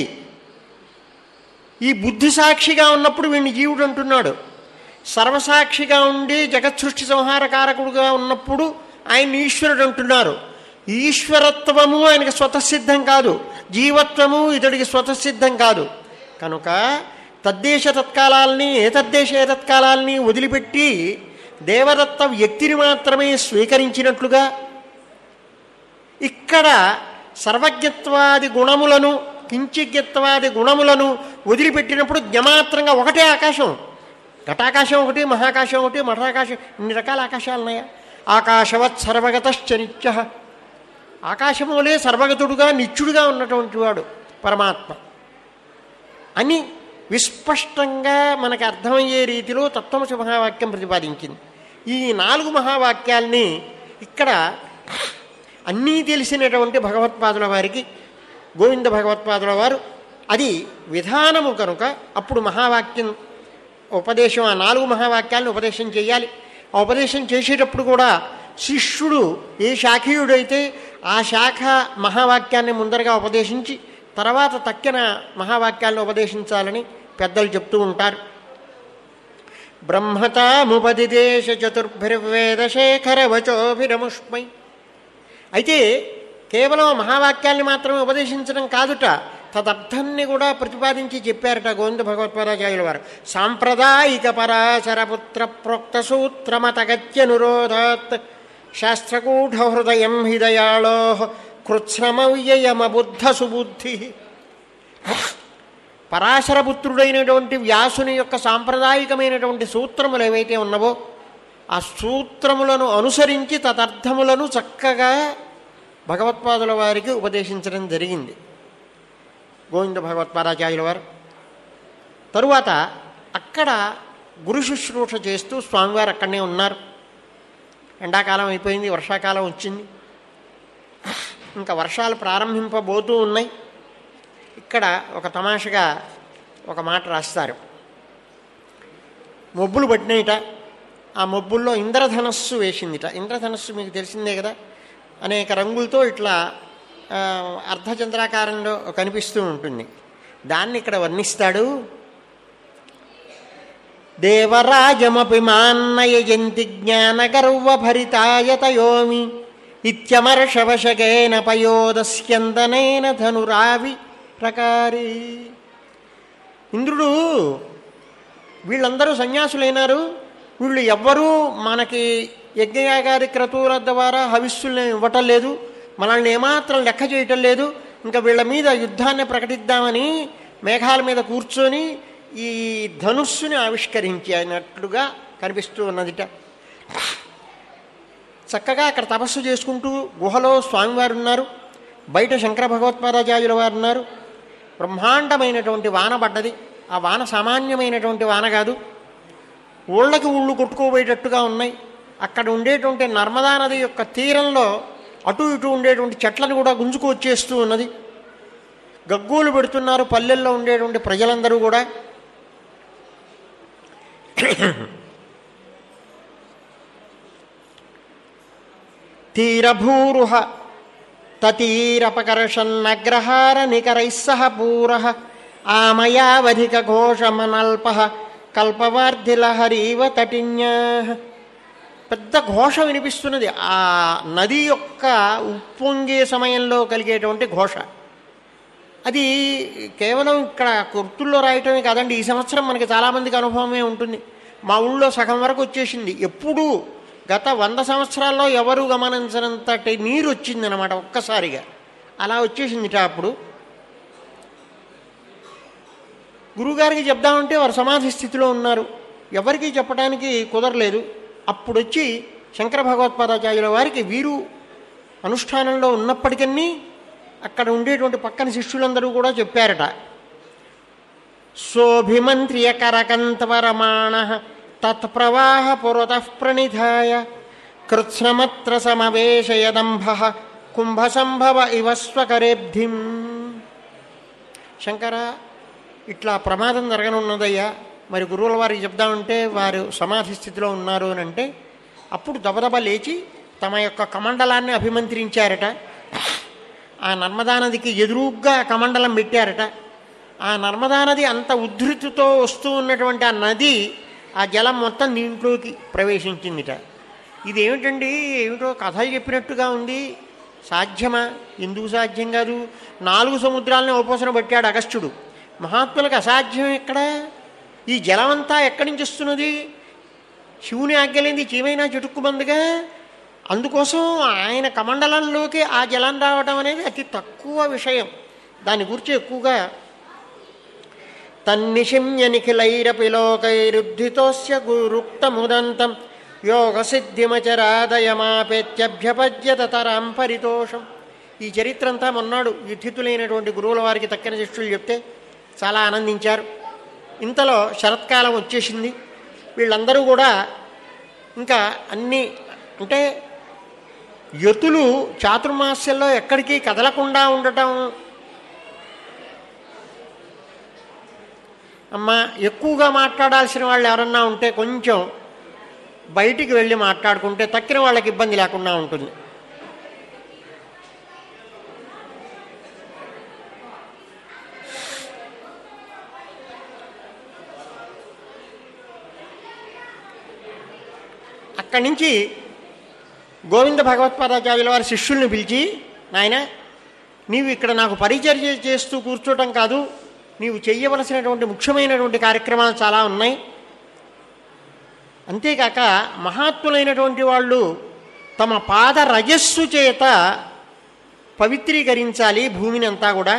ఈ బుద్ధి సాక్షిగా ఉన్నప్పుడు వీడిని జీవుడు అంటున్నాడు సర్వసాక్షిగా ఉండి జగత్ సృష్టి సంహారకారకుడుగా ఉన్నప్పుడు ఆయన ఈశ్వరుడు అంటున్నారు ఈశ్వరత్వము ఆయనకి స్వతసిద్ధం కాదు జీవత్వము ఇతడికి స్వతసిద్ధం కాదు కనుక తద్దేశ తత్కాలాల్ని ఏతద్దేశ ఏతత్కాలాల్ని వదిలిపెట్టి దేవదత్త వ్యక్తిని మాత్రమే స్వీకరించినట్లుగా ఇక్కడ సర్వజ్ఞత్వాది గుణములను కించిజ్ఞత్వాది గుణములను వదిలిపెట్టినప్పుడు జ్ఞమాత్రంగా ఒకటే ఆకాశం ఘటాకాశం ఒకటి మహాకాశం ఒకటి మఠాకాశం ఇన్ని రకాల ఆకాశాలు ఉన్నాయా ఆకాశవత్ సర్వగతశ్చ నిత్య ఆకాశములే సర్వగతుడుగా నిత్యుడుగా ఉన్నటువంటి వాడు పరమాత్మ అని విస్పష్టంగా మనకు అర్థమయ్యే రీతిలో తత్వమసి మహావాక్యం ప్రతిపాదించింది ఈ నాలుగు మహావాక్యాల్ని ఇక్కడ అన్నీ తెలిసినటువంటి భగవత్పాదుల వారికి గోవింద భగవత్పాదుల వారు అది విధానము కనుక అప్పుడు మహావాక్యం ఉపదేశం ఆ నాలుగు మహావాక్యాలను ఉపదేశం చేయాలి ఆ ఉపదేశం చేసేటప్పుడు కూడా శిష్యుడు ఏ శాఖీయుడైతే ఆ శాఖ మహావాక్యాన్ని ముందరగా ఉపదేశించి తర్వాత తక్కిన మహావాక్యాలను ఉపదేశించాలని పెద్దలు చెప్తూ ఉంటారు బ్రహ్మతాముపదిదేశ చతుర్భిర్వేదశేఖర వచోభిరముష్మై అయితే కేవలం మహావాక్యాన్ని మాత్రమే ఉపదేశించడం కాదుట తదర్థాన్ని కూడా ప్రతిపాదించి చెప్పారట గోవింద భగవత్పాదాచార్యుల వారు సాంప్రదాయిక పరాశరపుత్ర ప్రోక్త సూత్రమతగత్యనురోధాత్ శాస్త్రకూఢ హృదయం హిదయాళో కృత్స్రమవ్యయమబుద్ధ సుబుద్ధి పరాశరపుత్రుడైనటువంటి వ్యాసుని యొక్క సాంప్రదాయికమైనటువంటి సూత్రములు ఏవైతే ఉన్నవో ఆ సూత్రములను అనుసరించి తదర్థములను చక్కగా భగవత్పాదుల వారికి ఉపదేశించడం జరిగింది గోవింద భగవత్పాదాచార్యుల వారు తరువాత అక్కడ గురు శుశ్రూష చేస్తూ స్వామివారు అక్కడనే ఉన్నారు ఎండాకాలం అయిపోయింది వర్షాకాలం వచ్చింది ఇంకా వర్షాలు ప్రారంభింపబోతూ ఉన్నాయి ఇక్కడ ఒక తమాషగా ఒక మాట రాస్తారు మొబ్బులు పట్టినాయిట ఆ మొబ్బుల్లో ఇంద్రధనస్సు వేసిందిట ఇంద్రధనస్సు మీకు తెలిసిందే కదా అనేక రంగులతో ఇట్లా ఆ, అర్ధచంద్రాకారంలో కనిపిస్తూ ఉంటుంది దాన్ని ఇక్కడ వర్ణిస్తాడు దేవరాజమపి మాన్నయజంతి జ్ఞానగర్వభరితాయతయోమి ఇత్యమర్షవశకేన పయోదస్యందనైన ధనురావి ప్రకారి ఇంద్రుడు వీళ్ళందరూ సన్యాసులైనారు వీళ్ళు ఎవ్వరూ మనకి యజ్ఞయాగాది క్రతువుల ద్వారా హవిస్సుల్ని ఇవ్వటం లేదు మనల్ని ఏమాత్రం లెక్క చేయటం లేదు ఇంకా వీళ్ళ మీద యుద్ధాన్ని ప్రకటిద్దామని మేఘాల మీద కూర్చొని ఈ ధనుస్సుని ఆవిష్కరించినట్లుగా కనిపిస్తూ ఉన్నదిట చక్కగా అక్కడ తపస్సు చేసుకుంటూ గుహలో స్వామివారు ఉన్నారు బయట శంకర భగవత్పాదాచార్యుల వారు ఉన్నారు బ్రహ్మాండమైనటువంటి వాన పడ్డది ఆ వాన సామాన్యమైనటువంటి వాన కాదు ఊళ్ళకి ఊళ్ళు కొట్టుకోబోయేటట్టుగా ఉన్నాయి అక్కడ ఉండేటువంటి నర్మదా నది యొక్క తీరంలో అటు ఇటు ఉండేటువంటి చెట్లను కూడా గుంజుకు వచ్చేస్తూ ఉన్నది గగ్గోలు పెడుతున్నారు పల్లెల్లో ఉండేటువంటి ప్రజలందరూ కూడా తీరభూరుహ తతీరపకర్షన్నగ్రహార నికరైస్సహ పూర ఆమయావధిక ఘోషమనల్ప కల్పవార్ధిలహరీవ తటిన్యా పెద్ద ఘోష వినిపిస్తున్నది ఆ నది యొక్క ఉప్పొంగే సమయంలో కలిగేటువంటి ఘోష అది కేవలం ఇక్కడ కుర్తుల్లో రాయటమే కాదండి ఈ సంవత్సరం మనకి చాలామందికి అనుభవమే ఉంటుంది మా ఊళ్ళో సగం వరకు వచ్చేసింది ఎప్పుడూ గత వంద సంవత్సరాల్లో ఎవరు గమనించినంతటి నీరు వచ్చిందనమాట ఒక్కసారిగా అలా వచ్చేసిందిట అప్పుడు గురువుగారికి చెప్దామంటే వారు సమాధి స్థితిలో ఉన్నారు ఎవరికీ చెప్పడానికి కుదరలేదు అప్పుడు వచ్చి శంకర భగవత్పాదాచార్యుల వారికి వీరు అనుష్ఠానంలో ఉన్నప్పటికీ అక్కడ ఉండేటువంటి పక్కన శిష్యులందరూ కూడా చెప్పారట శోభిమంత్రియ కరకంతవరమాణ తత్ప్రవాహ పురతః ప్రణిధాయ కృత్స్నమత్ర సమవేశయదంభ కుంభసంభవ ఇవ స్వకరేబ్ధిం శంకర ఇట్లా ప్రమాదం జరగనున్నదయ్యా మరి గురువుల వారికి చెప్దామంటే వారు సమాధి స్థితిలో ఉన్నారు అని అంటే అప్పుడు దబదబ లేచి తమ యొక్క కమండలాన్ని అభిమంత్రించారట ఆ నర్మదా నదికి ఎదురుగ్గా కమండలం పెట్టారట ఆ నర్మదా నది అంత ఉద్ధృతితో వస్తూ ఉన్నటువంటి ఆ నది ఆ జలం మొత్తం దీంట్లోకి ప్రవేశించిందిట ఇది ఏమిటండి ఏమిటో కథ చెప్పినట్టుగా ఉంది సాధ్యమా ఎందుకు సాధ్యం కాదు నాలుగు సముద్రాలని ఉపసన పట్టాడు అగస్త్యుడు మహాత్ములకు అసాధ్యం ఎక్కడ ఈ జలమంతా ఎక్కడి నుంచి వస్తున్నది శివుని ఆజ్ఞలేంది చీమైనా చెటుక్కుమందుగా అందుకోసం ఆయన కమండలంలోకి ఆ జలం రావడం అనేది అతి తక్కువ విషయం దాని గురించి ఎక్కువగా తన్నిశిమ్య నిఖిలైరపి లోకైరుద్ధితోస్య గురుక్తముదంతం యోగ సిద్ధిమచరాదయమాపేత్యభ్యపద్యత తరాం పరితోషం ఈ చరిత్ర అంతా మొన్నాడు యుద్ధితులైనటువంటి గురువుల వారికి తక్కిన శిష్యులు చెప్తే చాలా ఆనందించారు ఇంతలో శరత్కాలం వచ్చేసింది వీళ్ళందరూ కూడా ఇంకా అన్ని అంటే యతులు చాతుర్మాస్యంలో ఎక్కడికి కదలకుండా ఉండటం అమ్మా ఎక్కువగా మాట్లాడాల్సిన వాళ్ళు ఎవరన్నా ఉంటే కొంచెం బయటికి వెళ్ళి మాట్లాడుకుంటే తక్కిన వాళ్ళకి ఇబ్బంది లేకుండా ఉంటుంది అక్కడి నుంచి గోవింద భగవత్పాదాచార్యుల వారి శిష్యుల్ని పిలిచి నాయన నీవు ఇక్కడ నాకు పరిచర్య చేస్తూ కూర్చోటం కాదు నీవు చెయ్యవలసినటువంటి ముఖ్యమైనటువంటి కార్యక్రమాలు చాలా ఉన్నాయి అంతేకాక మహాత్ములైనటువంటి వాళ్ళు తమ పాద రజస్సు చేత పవిత్రీకరించాలి భూమిని అంతా కూడా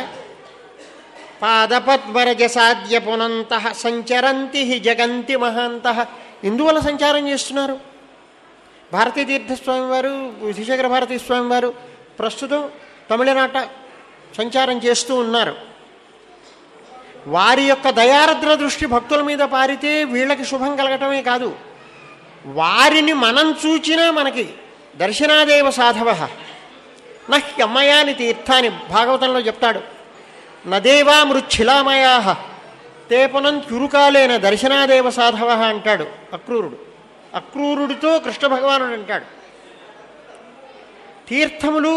పాదపద్మరజసాద్య పునంత సంచరంతి హి జగంతి మహాంత ఎందువల్ల సంచారం చేస్తున్నారు భారతీ తీర్థస్వామి వారు విధిశేఖర భారతీ స్వామి వారు ప్రస్తుతం తమిళనాట సంచారం చేస్తూ ఉన్నారు వారి యొక్క దయారద్ర దృష్టి భక్తుల మీద పారితే వీళ్ళకి శుభం కలగటమే కాదు వారిని మనం చూచినా మనకి దర్శనాదేవ సాధవ నహ్యమయాని తీర్థాని భాగవతంలో చెప్తాడు నదేవా మృచ్ఛిలామయా తే పునంత్యురుకాలేన దర్శనాదేవ సాధవ అంటాడు అక్రూరుడు అక్రూరుడితో కృష్ణ భగవానుడు అంటాడు తీర్థములు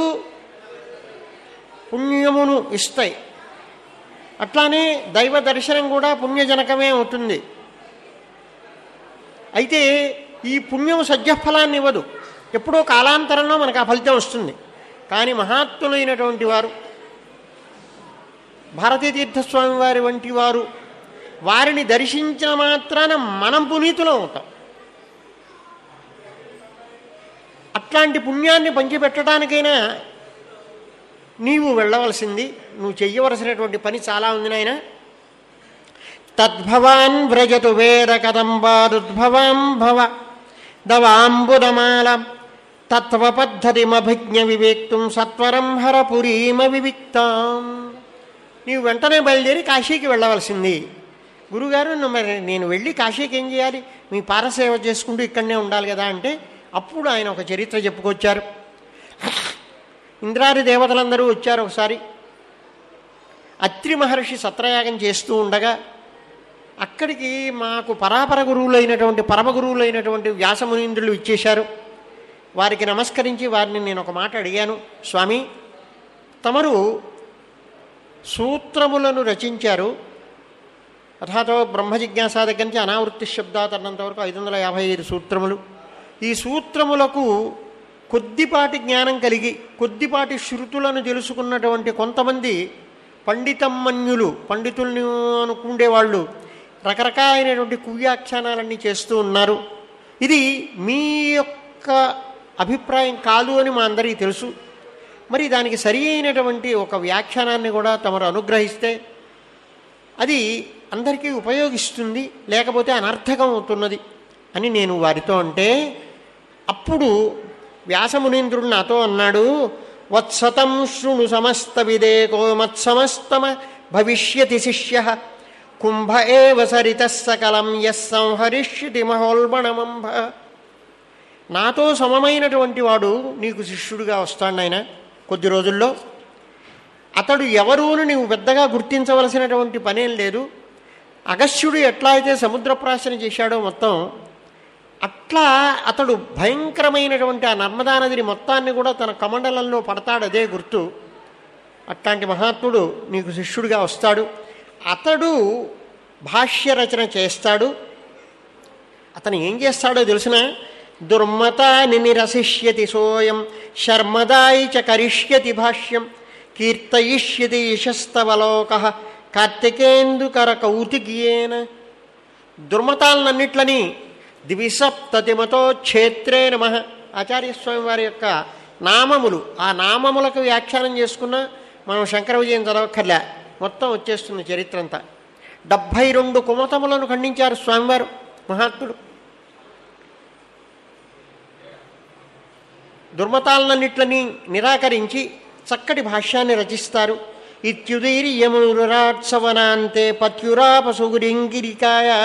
పుణ్యమును ఇస్తాయి అట్లానే దైవ దర్శనం కూడా పుణ్యజనకమే అవుతుంది అయితే ఈ పుణ్యం సజ్జఫలాన్ని ఇవ్వదు ఎప్పుడో కాలాంతరంలో మనకు ఆ ఫలితం వస్తుంది కానీ మహాత్ములైనటువంటి వారు భారతీ తీర్థస్వామి వారి వంటి వారు వారిని దర్శించిన మాత్రాన మనం పునీతులం అవుతాం అట్లాంటి పుణ్యాన్ని పంచిపెట్టడానికైనా నీవు వెళ్ళవలసింది నువ్వు చెయ్యవలసినటువంటి పని చాలా ఉంది నాయన తద్భవాన్ వ్రజతు వేద కదంబారుద్భవాం భవ దవాంబుదమాల తత్వపద్ధతిమభిజ్ఞ వివేక్తుం సత్వరం హరపురీమ వివిక్తాం నీవు వెంటనే బయలుదేరి కాశీకి వెళ్ళవలసింది గురుగారు నువ్వు మరి నేను వెళ్ళి కాశీకి ఏం చేయాలి మీ పారసేవ చేసుకుంటూ ఇక్కడనే ఉండాలి కదా అంటే అప్పుడు ఆయన ఒక చరిత్ర చెప్పుకొచ్చారు ఇంద్రాది దేవతలందరూ వచ్చారు ఒకసారి అత్రి మహర్షి సత్రయాగం చేస్తూ ఉండగా అక్కడికి మాకు పరాపర గురువులైనటువంటి పరమ గురువులైనటువంటి వ్యాసమునీంద్రులు ఇచ్చేశారు వారికి నమస్కరించి వారిని నేను ఒక మాట అడిగాను స్వామి తమరు సూత్రములను రచించారు అథాతో బ్రహ్మ జిజ్ఞాస దగ్గర నుంచి అనావృత్తి శబ్దాత్ అన్నంత వరకు ఐదు వందల యాభై ఐదు సూత్రములు ఈ సూత్రములకు కొద్దిపాటి జ్ఞానం కలిగి కొద్దిపాటి శృతులను తెలుసుకున్నటువంటి కొంతమంది పండితమ్మన్యులు పండితుల్ని అనుకుండేవాళ్ళు రకరకాలైనటువంటి కువ్యాఖ్యానాలన్నీ చేస్తూ ఉన్నారు ఇది మీ యొక్క అభిప్రాయం కాదు అని మా అందరికీ తెలుసు మరి దానికి సరి అయినటువంటి ఒక వ్యాఖ్యానాన్ని కూడా తమరు అనుగ్రహిస్తే అది అందరికీ ఉపయోగిస్తుంది లేకపోతే అనర్థకం అవుతున్నది అని నేను వారితో అంటే అప్పుడు వ్యాసమునీంద్రుడు నాతో అన్నాడు వత్సతం శృణు సమస్త విదేకో మత్సమస్తమ భవిష్యతి శిష్య కుంభ ఏవ సరిత సకలం యస్ సంహరిష్యతి మహోల్బణమంభ నాతో సమమైనటువంటి వాడు నీకు శిష్యుడిగా వస్తాడు ఆయన కొద్ది రోజుల్లో అతడు ఎవరును నీవు పెద్దగా గుర్తించవలసినటువంటి పనేం లేదు అగస్త్యుడు ఎట్లా అయితే సముద్రప్రాశన చేశాడో మొత్తం అట్లా అతడు భయంకరమైనటువంటి ఆ నర్మదా నదిని మొత్తాన్ని కూడా తన కమండలంలో పడతాడు అదే గుర్తు అట్లాంటి మహాత్ముడు నీకు శిష్యుడిగా వస్తాడు అతడు భాష్య రచన చేస్తాడు అతను ఏం చేస్తాడో తెలిసిన దుర్మతాని నిరసిష్యతి సోయం శర్మదాయి చ కరిష్యతి భాష్యం కీర్తయిష్యతి యశస్తవలోక కార్తికేందుకర కౌతికీయేన దుర్మతాలన్నిట్లని దివిసప్తతిమతో క్షేత్రే నమ ఆచార్యస్వామి వారి యొక్క నామములు ఆ నామములకు వ్యాఖ్యానం చేసుకున్న మనం శంకర విజయం చదవక్కర్లే మొత్తం వచ్చేస్తుంది చరిత్ర అంతా డెబ్భై రెండు కుమతములను ఖండించారు స్వామివారు మహాత్ముడు దుర్మతాలన్నిట్లని నిరాకరించి చక్కటి భాష్యాన్ని రచిస్తారు ఇత్యుదీర్యమురాట్సవనాంతే పత్యురాపసుగురింగిరికాయా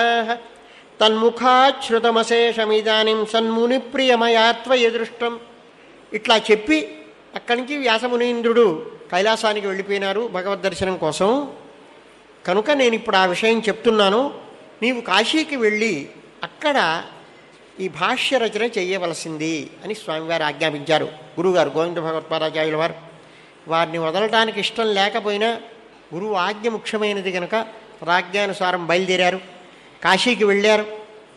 తన్ముఖాశ్రుతమశేషమిదానిం సన్ముని ప్రియమయాత్వయదృష్టం ఇట్లా చెప్పి అక్కడి నుంచి వ్యాసమునీంద్రుడు కైలాసానికి వెళ్ళిపోయినారు భగవద్ దర్శనం కోసం కనుక నేను ఇప్పుడు ఆ విషయం చెప్తున్నాను నీవు కాశీకి వెళ్ళి అక్కడ ఈ భాష్య రచన చేయవలసింది అని స్వామివారు ఆజ్ఞాపించారు గురువుగారు గోవింద భగవత్పాదాచార్యుల వారు వారిని వదలటానికి ఇష్టం లేకపోయినా గురువు ఆజ్ఞ ముఖ్యమైనది కనుక రాజ్ఞానుసారం బయలుదేరారు కాశీకి వెళ్ళారు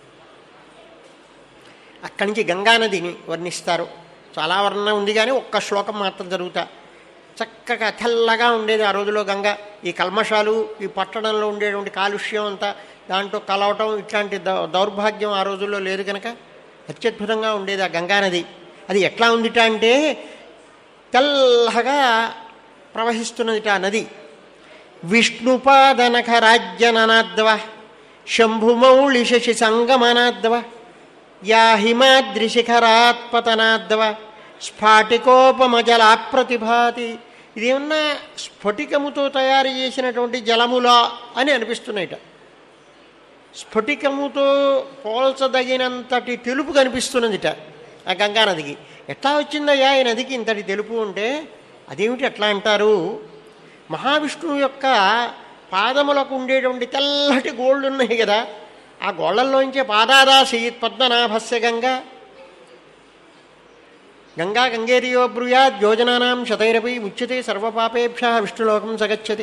అక్కడి నుంచి గంగానదిని వర్ణిస్తారు చాలా వర్ణన ఉంది కానీ ఒక్క శ్లోకం మాత్రం జరుగుతా చక్కగా తెల్లగా ఉండేది ఆ రోజులో గంగ ఈ కల్మషాలు ఈ పట్టణంలో ఉండేటువంటి కాలుష్యం అంతా దాంట్లో కలవటం ఇట్లాంటి దౌ దౌర్భాగ్యం ఆ రోజుల్లో లేదు కనుక అత్యద్భుతంగా ఉండేది ఆ గంగానది అది ఎట్లా ఉందిట అంటే తెల్లగా ప్రవహిస్తున్నదిట ఆ నది విష్ణుపాదనఖ రాజ్యననాద్వ శంభుమౌళి శశి సంగమనాద్వ యా హిమాద్రిశిఖరాత్పతనాద్వ స్ఫాటికోపమజలాప్రతిభాతి ఇదేమన్నా స్ఫటికముతో తయారు చేసినటువంటి జలములా అని అనిపిస్తున్నాయిట స్ఫటికముతో పోల్చదగినంతటి తెలుపు కనిపిస్తున్నదిట ఆ గంగానదికి ఎట్లా వచ్చిందయ్యా ఈ నదికి ఇంతటి తెలుపు ఉంటే అదేమిటి ఎట్లా అంటారు మహావిష్ణువు యొక్క పాదములకు ఉండేటువంటి తెల్లటి గోళ్ళు ఉన్నాయి కదా ఆ గోళ్లల్లోంచే పాదాదాసి పద్మనాభస్య గంగా గంగా గంగేరియో బ్రూయాద్ యోజనానాం శతైరపి ముచ్యతే సర్వపాపేభ్య విష్ణులోకం సగచ్చతి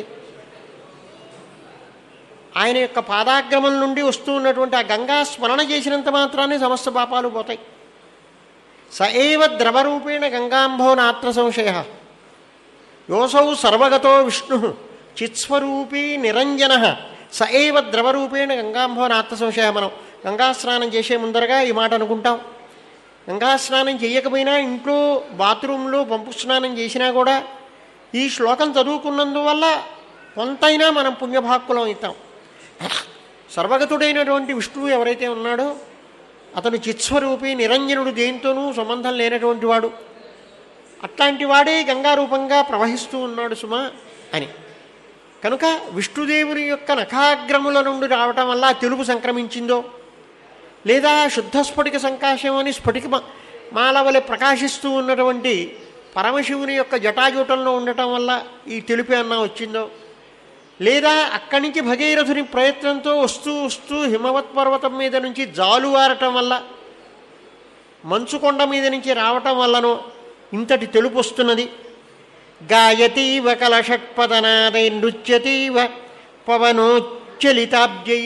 ఆయన యొక్క పాదాగ్రమం నుండి వస్తూ ఉన్నటువంటి ఆ గంగా స్మరణ చేసినంత మాత్రాన్ని సమస్త పాపాలు పోతాయి స ఏవ ద్రవరూపేణ గంగాంభో నాత్ర సంశయ యోసౌ సర్వగతో విష్ణు చిత్స్వరూపీ నిరంజన స ఏవ ద్రవరూపేణ గంగాంభో నాత్ర సంశయ మనం గంగా స్నానం చేసే ముందరగా ఈ మాట అనుకుంటాం గంగా స్నానం చేయకపోయినా ఇంట్లో బాత్రూంలో పంపు స్నానం చేసినా కూడా ఈ శ్లోకం చదువుకున్నందువల్ల కొంతైనా మనం పుణ్యభాక్కులం అవుతాం సర్వగతుడైనటువంటి విష్ణువు ఎవరైతే ఉన్నాడో అతను చిత్స్వరూపి నిరంజనుడు దేనితోనూ సంబంధం లేనటువంటి వాడు అట్లాంటి వాడే గంగారూపంగా ప్రవహిస్తూ ఉన్నాడు సుమా అని కనుక విష్ణుదేవుని యొక్క నఖాగ్రముల నుండి రావటం వల్ల ఆ తెలుగు సంక్రమించిందో లేదా శుద్ధ స్ఫటిక సంకాశం అని స్ఫటిక మ- మాల వలె ప్రకాశిస్తూ ఉన్నటువంటి పరమశివుని యొక్క జటాజూటంలో ఉండటం వల్ల ఈ తెలుపు అన్న వచ్చిందో లేదా అక్కడి నుంచి భగీరథుని ప్రయత్నంతో వస్తూ వస్తూ హిమవత్ పర్వతం మీద నుంచి జాలువారటం వల్ల మంచుకొండ మీద నుంచి రావటం వల్లనో ఇంతటి తెలుపు వస్తున్నది గాయతీవ కలషట్పదనాదై నృత్యతీవ పవనోచ్చలితాబ్జై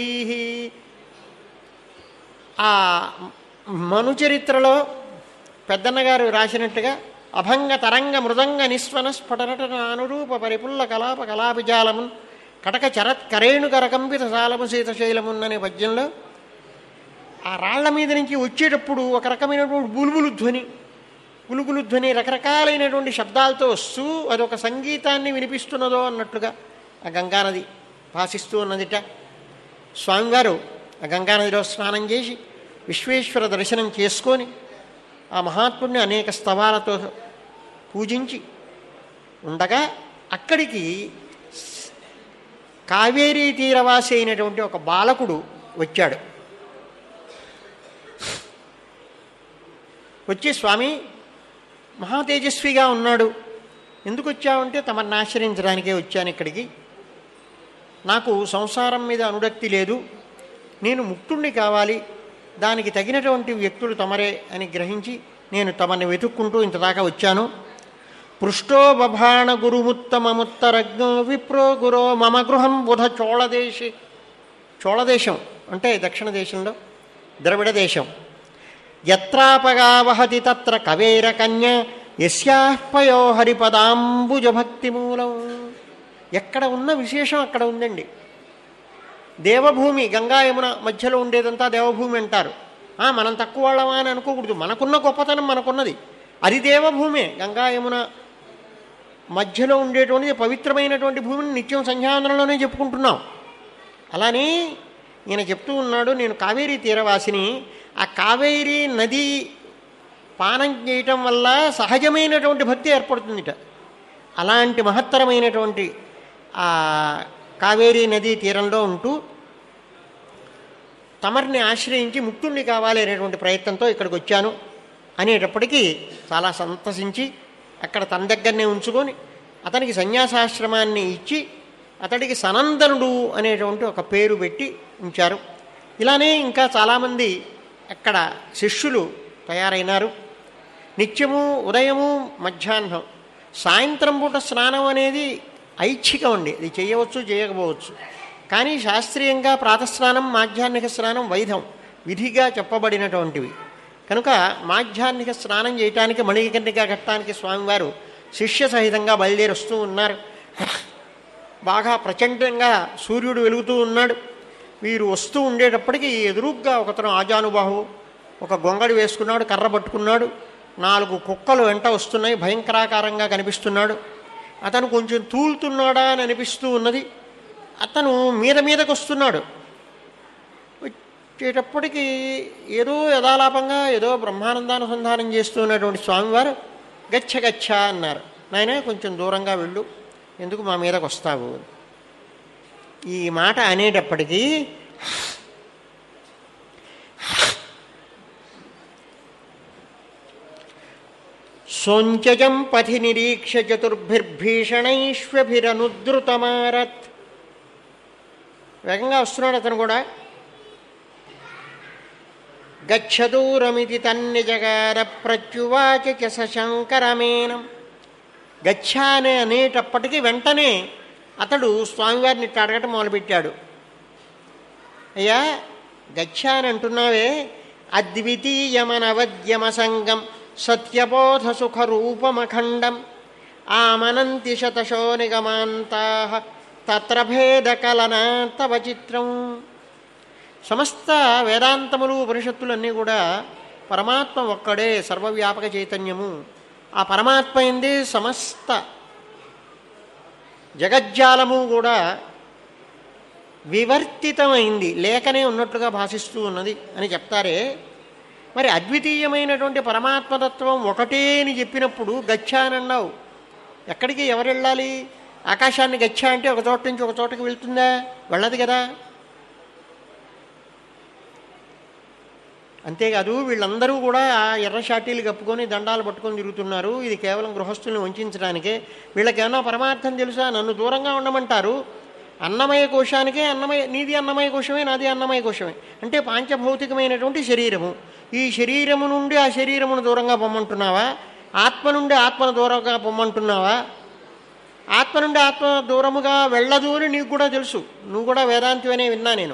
ఆ మను చరిత్రలో పెద్దన్నగారు రాసినట్టుగా అభంగ తరంగ మృదంగ నిస్వన స్ఫటనటన అనురూప పరిపుల్ల కలాప కలాపిజాలమున్ కటక చరత్ కరేణుకర కంపిత సాలము శీతశైలమున్ అనే పద్యంలో ఆ రాళ్ల మీద నుంచి వచ్చేటప్పుడు ఒక రకమైనటువంటి బులుబులు ధ్వని గులుగులు ధ్వని రకరకాలైనటువంటి శబ్దాలతో వస్తూ అదొక సంగీతాన్ని వినిపిస్తున్నదో అన్నట్లుగా ఆ గంగానది భాషిస్తూ ఉన్నదిట స్వామివారు ఆ గంగానదిలో స్నానం చేసి విశ్వేశ్వర దర్శనం చేసుకొని ఆ మహాత్ముడిని అనేక స్తవాలతో పూజించి ఉండగా అక్కడికి కావేరీ తీరవాసి అయినటువంటి ఒక బాలకుడు వచ్చాడు వచ్చి స్వామి మహా తేజస్విగా ఉన్నాడు ఎందుకు వచ్చావంటే తమని ఆశ్రయించడానికే వచ్చాను ఇక్కడికి నాకు సంసారం మీద అనురక్తి లేదు నేను ముక్తుణ్ణి కావాలి దానికి తగినటువంటి వ్యక్తులు తమరే అని గ్రహించి నేను తమని వెతుక్కుంటూ ఇంతదాకా వచ్చాను పృష్టో బభాణ గురుముత్తమముత్తరజ్ఞో విప్రో గురో మమ గృహం బుధ చోళదేశి చోళదేశం అంటే దక్షిణ దేశంలో ద్రవిడ దేశం యత్రాపగా వహతి తత్ర కవేర కన్య యస్యాహ్పయో హరిపదాంబుజ భక్తి మూలం ఎక్కడ ఉన్న విశేషం అక్కడ ఉందండి దేవభూమి గంగా యమున మధ్యలో ఉండేదంతా దేవభూమి అంటారు ఆ, మనం తక్కువ వాళ్ళమా అని అనుకోకూడదు మనకున్న గొప్పతనం మనకున్నది అది దేవభూమే గంగా యమున మధ్యలో ఉండేటువంటిది పవిత్రమైనటువంటి భూమిని నిత్యం సంధ్యావందనంలోనే చెప్పుకుంటున్నాం అలానే ఈయన చెప్తూ ఉన్నాడు నేను కావేరీ తీరవాసిని ఆ కావేరీ నది పానం చేయటం వల్ల సహజమైనటువంటి భక్తి ఏర్పడుతుందిట అలాంటి మహత్తరమైనటువంటి ఆ కావేరీ నదీ తీరంలో ఉంటూ తమరిని ఆశ్రయించి ముక్తుణ్ణి కావాలి అనేటువంటి ప్రయత్నంతో ఇక్కడికి వచ్చాను అనేటప్పటికీ చాలా సంతసించి అక్కడ తన దగ్గరనే ఉంచుకొని అతనికి సన్యాసాశ్రమాన్ని ఇచ్చి అతడికి సనందనుడు అనేటువంటి ఒక పేరు పెట్టి ఉంచారు ఇలానే ఇంకా చాలామంది అక్కడ శిష్యులు తయారైనారు నిత్యము ఉదయము మధ్యాహ్నం సాయంత్రం పూట స్నానం అనేది ఐచ్ఛికం అండి అది చేయవచ్చు చేయకపోవచ్చు కానీ శాస్త్రీయంగా ప్రాతస్నానం మాధ్యాహ్నిక స్నానం వైధం విధిగా చెప్పబడినటువంటివి కనుక మాధ్యాహ్నిక స్నానం చేయటానికి మణికర్ణిక ఘట్టానికి స్వామివారు శిష్య సహితంగా బయలుదేరి వస్తూ ఉన్నారు బాగా ప్రచండంగా సూర్యుడు వెలుగుతూ ఉన్నాడు వీరు వస్తూ ఉండేటప్పటికీ ఎదురుగ్గా ఒకతను ఆజానుబాహు ఒక గొంగడి వేసుకున్నాడు కర్ర పట్టుకున్నాడు నాలుగు కుక్కలు వెంట వస్తున్నాయి భయంకరాకారంగా కనిపిస్తున్నాడు అతను కొంచెం తూలుతున్నాడా అని అనిపిస్తూ ఉన్నది అతను మీద మీదకు వస్తున్నాడు వచ్చేటప్పటికి ఏదో యథాలాపంగా ఏదో బ్రహ్మానందానుసంధానం చేస్తున్నటువంటి స్వామివారు గచ్చ గచ్చ అన్నారు నాయన కొంచెం దూరంగా వెళ్ళు ఎందుకు మా మీదకు వస్తావు ఈ మాట అనేటప్పటికీ సోంచజం పథి నిరీక్ష చతుర్భిర్భీషణైష్వభిరనుద్రుతమారత్ వేగంగా వస్తున్నాడు అతను కూడా గచ్చదూరమితి తన్నిజగార ప్రత్యువాచ చ సశంకరమేనం గచ్చానే అనేటప్పటికీ వెంటనే అతడు స్వామివారిని ఇట్లా అడగటం మొదలుపెట్టాడు అయ్యా గచ్చా అని అంటున్నావే అద్వితీయమనవద్యమ సంగం సత్యబోధ సుఖరూపమఖండం ఆమనంతి శతశో నిగమాంతా తత్ర భేదకలనా తవ చిత్రం సమస్త వేదాంతములు ఉపనిషత్తులన్నీ కూడా పరమాత్మ ఒక్కడే సర్వవ్యాపక చైతన్యము ఆ పరమాత్మ ఎందే సమస్త జగజ్జాలము కూడా వివర్తితమైంది లేకనే ఉన్నట్లుగా భాషిస్తూ ఉన్నది అని చెప్తారే మరి అద్వితీయమైనటువంటి పరమాత్మతత్వం ఒకటే అని చెప్పినప్పుడు గచ్చ అని అన్నావు ఎక్కడికి ఎవరు వెళ్ళాలి ఆకాశాన్ని గచ్చ అంటే ఒక చోట నుంచి ఒక చోటకి వెళ్తుందా వెళ్ళదు కదా అంతేకాదు వీళ్ళందరూ కూడా ఆ ఎర్ర షాటీలు కప్పుకొని దండాలు పట్టుకొని తిరుగుతున్నారు ఇది కేవలం గృహస్థుల్ని వంచడానికే వీళ్ళకి ఏమన్నా పరమార్థం తెలుసా నన్ను దూరంగా ఉండమంటారు అన్నమయ కోశానికే అన్నమయ నీది అన్నమయ కోశమే నాది అన్నమయ కోశమే అంటే పాంచభౌతికమైనటువంటి శరీరము ఈ శరీరము నుండి ఆ శరీరమును దూరంగా పొమ్మంటున్నావా ఆత్మ నుండి ఆత్మను దూరంగా పొమ్మంటున్నావా ఆత్మ నుండి ఆత్మ దూరముగా వెళ్ళదు అని నీకు కూడా తెలుసు నువ్వు కూడా వేదాంతివనే విన్నా నేను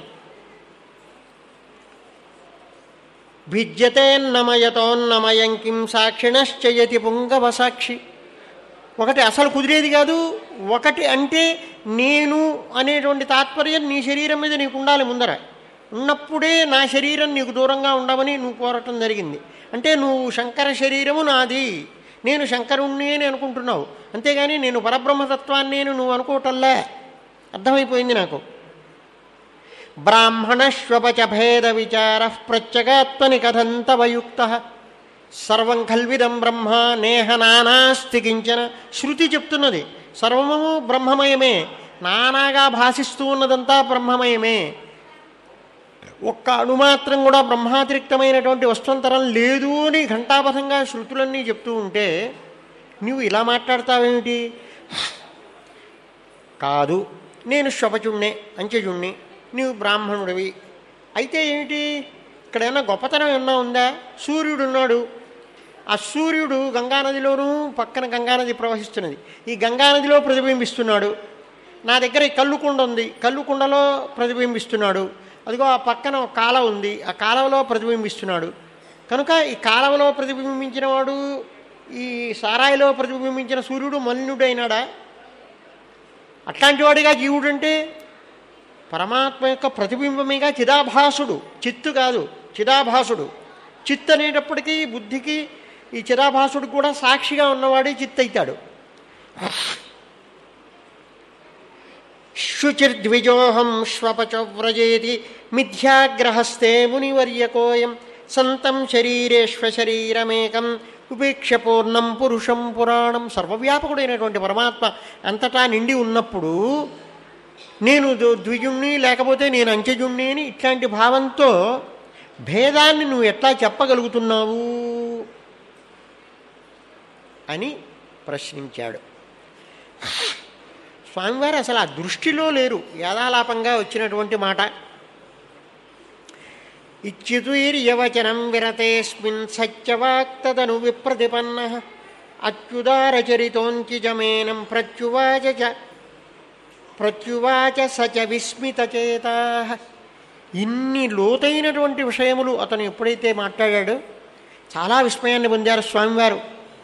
భిద్యతేన్నమయతోన్నమయం కిం సాక్షిణశ్చయతి పుంగవ సాక్షి ఒకటి అసలు కుదిరేది కాదు ఒకటి అంటే నేను అనేటువంటి తాత్పర్యం నీ శరీరం మీద నీకు ఉండాలి ముందర ఉన్నప్పుడే నా శరీరం నీకు దూరంగా ఉండమని నువ్వు కోరటం జరిగింది అంటే నువ్వు శంకర శరీరము నాది నేను శంకరుణ్ణి అని అనుకుంటున్నావు అంతేగాని నేను పరబ్రహ్మతత్వాన్ని అని నువ్వు అనుకోవటంలే అర్థమైపోయింది నాకు బ్రాహ్మణశ్వపచ భేద విచార ప్రత్యగాత్మని కథంతవయుక్త సర్వం కల్విదం బ్రహ్మ నేహ నానాస్తి కించన శృతి చెప్తున్నది సర్వము బ్రహ్మమయమే నానాగా భాషిస్తూ ఉన్నదంతా బ్రహ్మమయమే ఒక్క అణుమాత్రం కూడా బ్రహ్మాతిరిక్తమైనటువంటి వస్త్వంతరం లేదు అని ఘంటాపథంగా శృతులన్నీ చెప్తూ ఉంటే నువ్వు ఇలా మాట్లాడతావేమిటి కాదు నేను శ్వపచుణ్ణే అంచెజుణ్ణి నీవు బ్రాహ్మణుడివి అయితే ఏమిటి ఇక్కడ ఏమన్నా గొప్పతనం ఏమన్నా ఉందా సూర్యుడు ఉన్నాడు ఆ సూర్యుడు గంగానదిలోనూ పక్కన గంగానది ప్రవహిస్తున్నది ఈ గంగానదిలో ప్రతిబింబిస్తున్నాడు నా దగ్గర ఈ కల్లుకుండ ఉంది కల్లుకుండలో ప్రతిబింబిస్తున్నాడు అదిగో ఆ పక్కన ఒక కాలవ ఉంది ఆ కాలవలో ప్రతిబింబిస్తున్నాడు కనుక ఈ కాలవలో ప్రతిబింబించిన వాడు ఈ సారాయిలో ప్రతిబింబించిన సూర్యుడు మలినుడైనాడా అట్లాంటి వాడిగా జీవుడు అంటే పరమాత్మ యొక్క ప్రతిబింబమేగా చిదాభాసుడు చిత్తు కాదు చిదాభాసుడు చిత్ అనేటప్పటికీ బుద్ధికి ఈ చిదాభాసుడు కూడా సాక్షిగా ఉన్నవాడే చిత్ అవుతాడు శుచిర్ద్విజోహం శ్వపచ వ్రజేతి మిథ్యాగ్రహస్తే మునివర్యకోయం సంతం శరీరేశ్వశరీరమేకం ఉపేక్ష పూర్ణం పురుషం పురాణం సర్వవ్యాపకుడైనటువంటి పరమాత్మ అంతటా నిండి ఉన్నప్పుడు నేను దు- ద్విజుణ్ణి లేకపోతే నేను అంచెజుణ్ణి అని ఇట్లాంటి భావంతో భేదాన్ని నువ్వు ఎట్లా చెప్పగలుగుతున్నావు అని ప్రశ్నించాడు స్వామివారు అసలు ఆ దృష్టిలో లేరు యాదాలాపంగా వచ్చినటువంటి మాట ఇచ్యుతుర్యవచనం విరతేస్మిన్ సత్యవాక్తదను విప్రతిపన్న అచ్యుదారచరితోంచిజమేనం ప్రత్యువాచ చ ప్రత్యువాచ సచ విస్మితచేత ఇన్ని లోతైనటువంటి విషయములు అతను ఎప్పుడైతే మాట్లాడాడో చాలా విస్మయాన్ని పొందారు స్వామివారు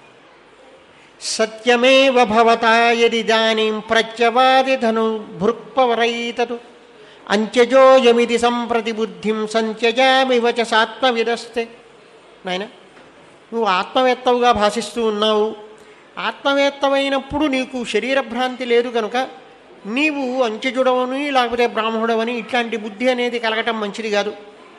సత్యమేవ భవతా యదిదానీం ప్రత్యవాదిధను భృక్పవరైతతు అంత్యజోయమిది సంప్రతి బుద్ధిం సంత్యజామివ చ సాత్మవిదస్తే నాయన నువ్వు ఆత్మవేత్తవుగా భాషిస్తూ ఉన్నావు ఆత్మవేత్తమైనప్పుడు నీకు శరీరభ్రాంతి లేదు కనుక నీవు అంచెజుడవని లేకపోతే బ్రాహ్మణుడవని ఇట్లాంటి బుద్ధి అనేది కలగటం మంచిది కాదు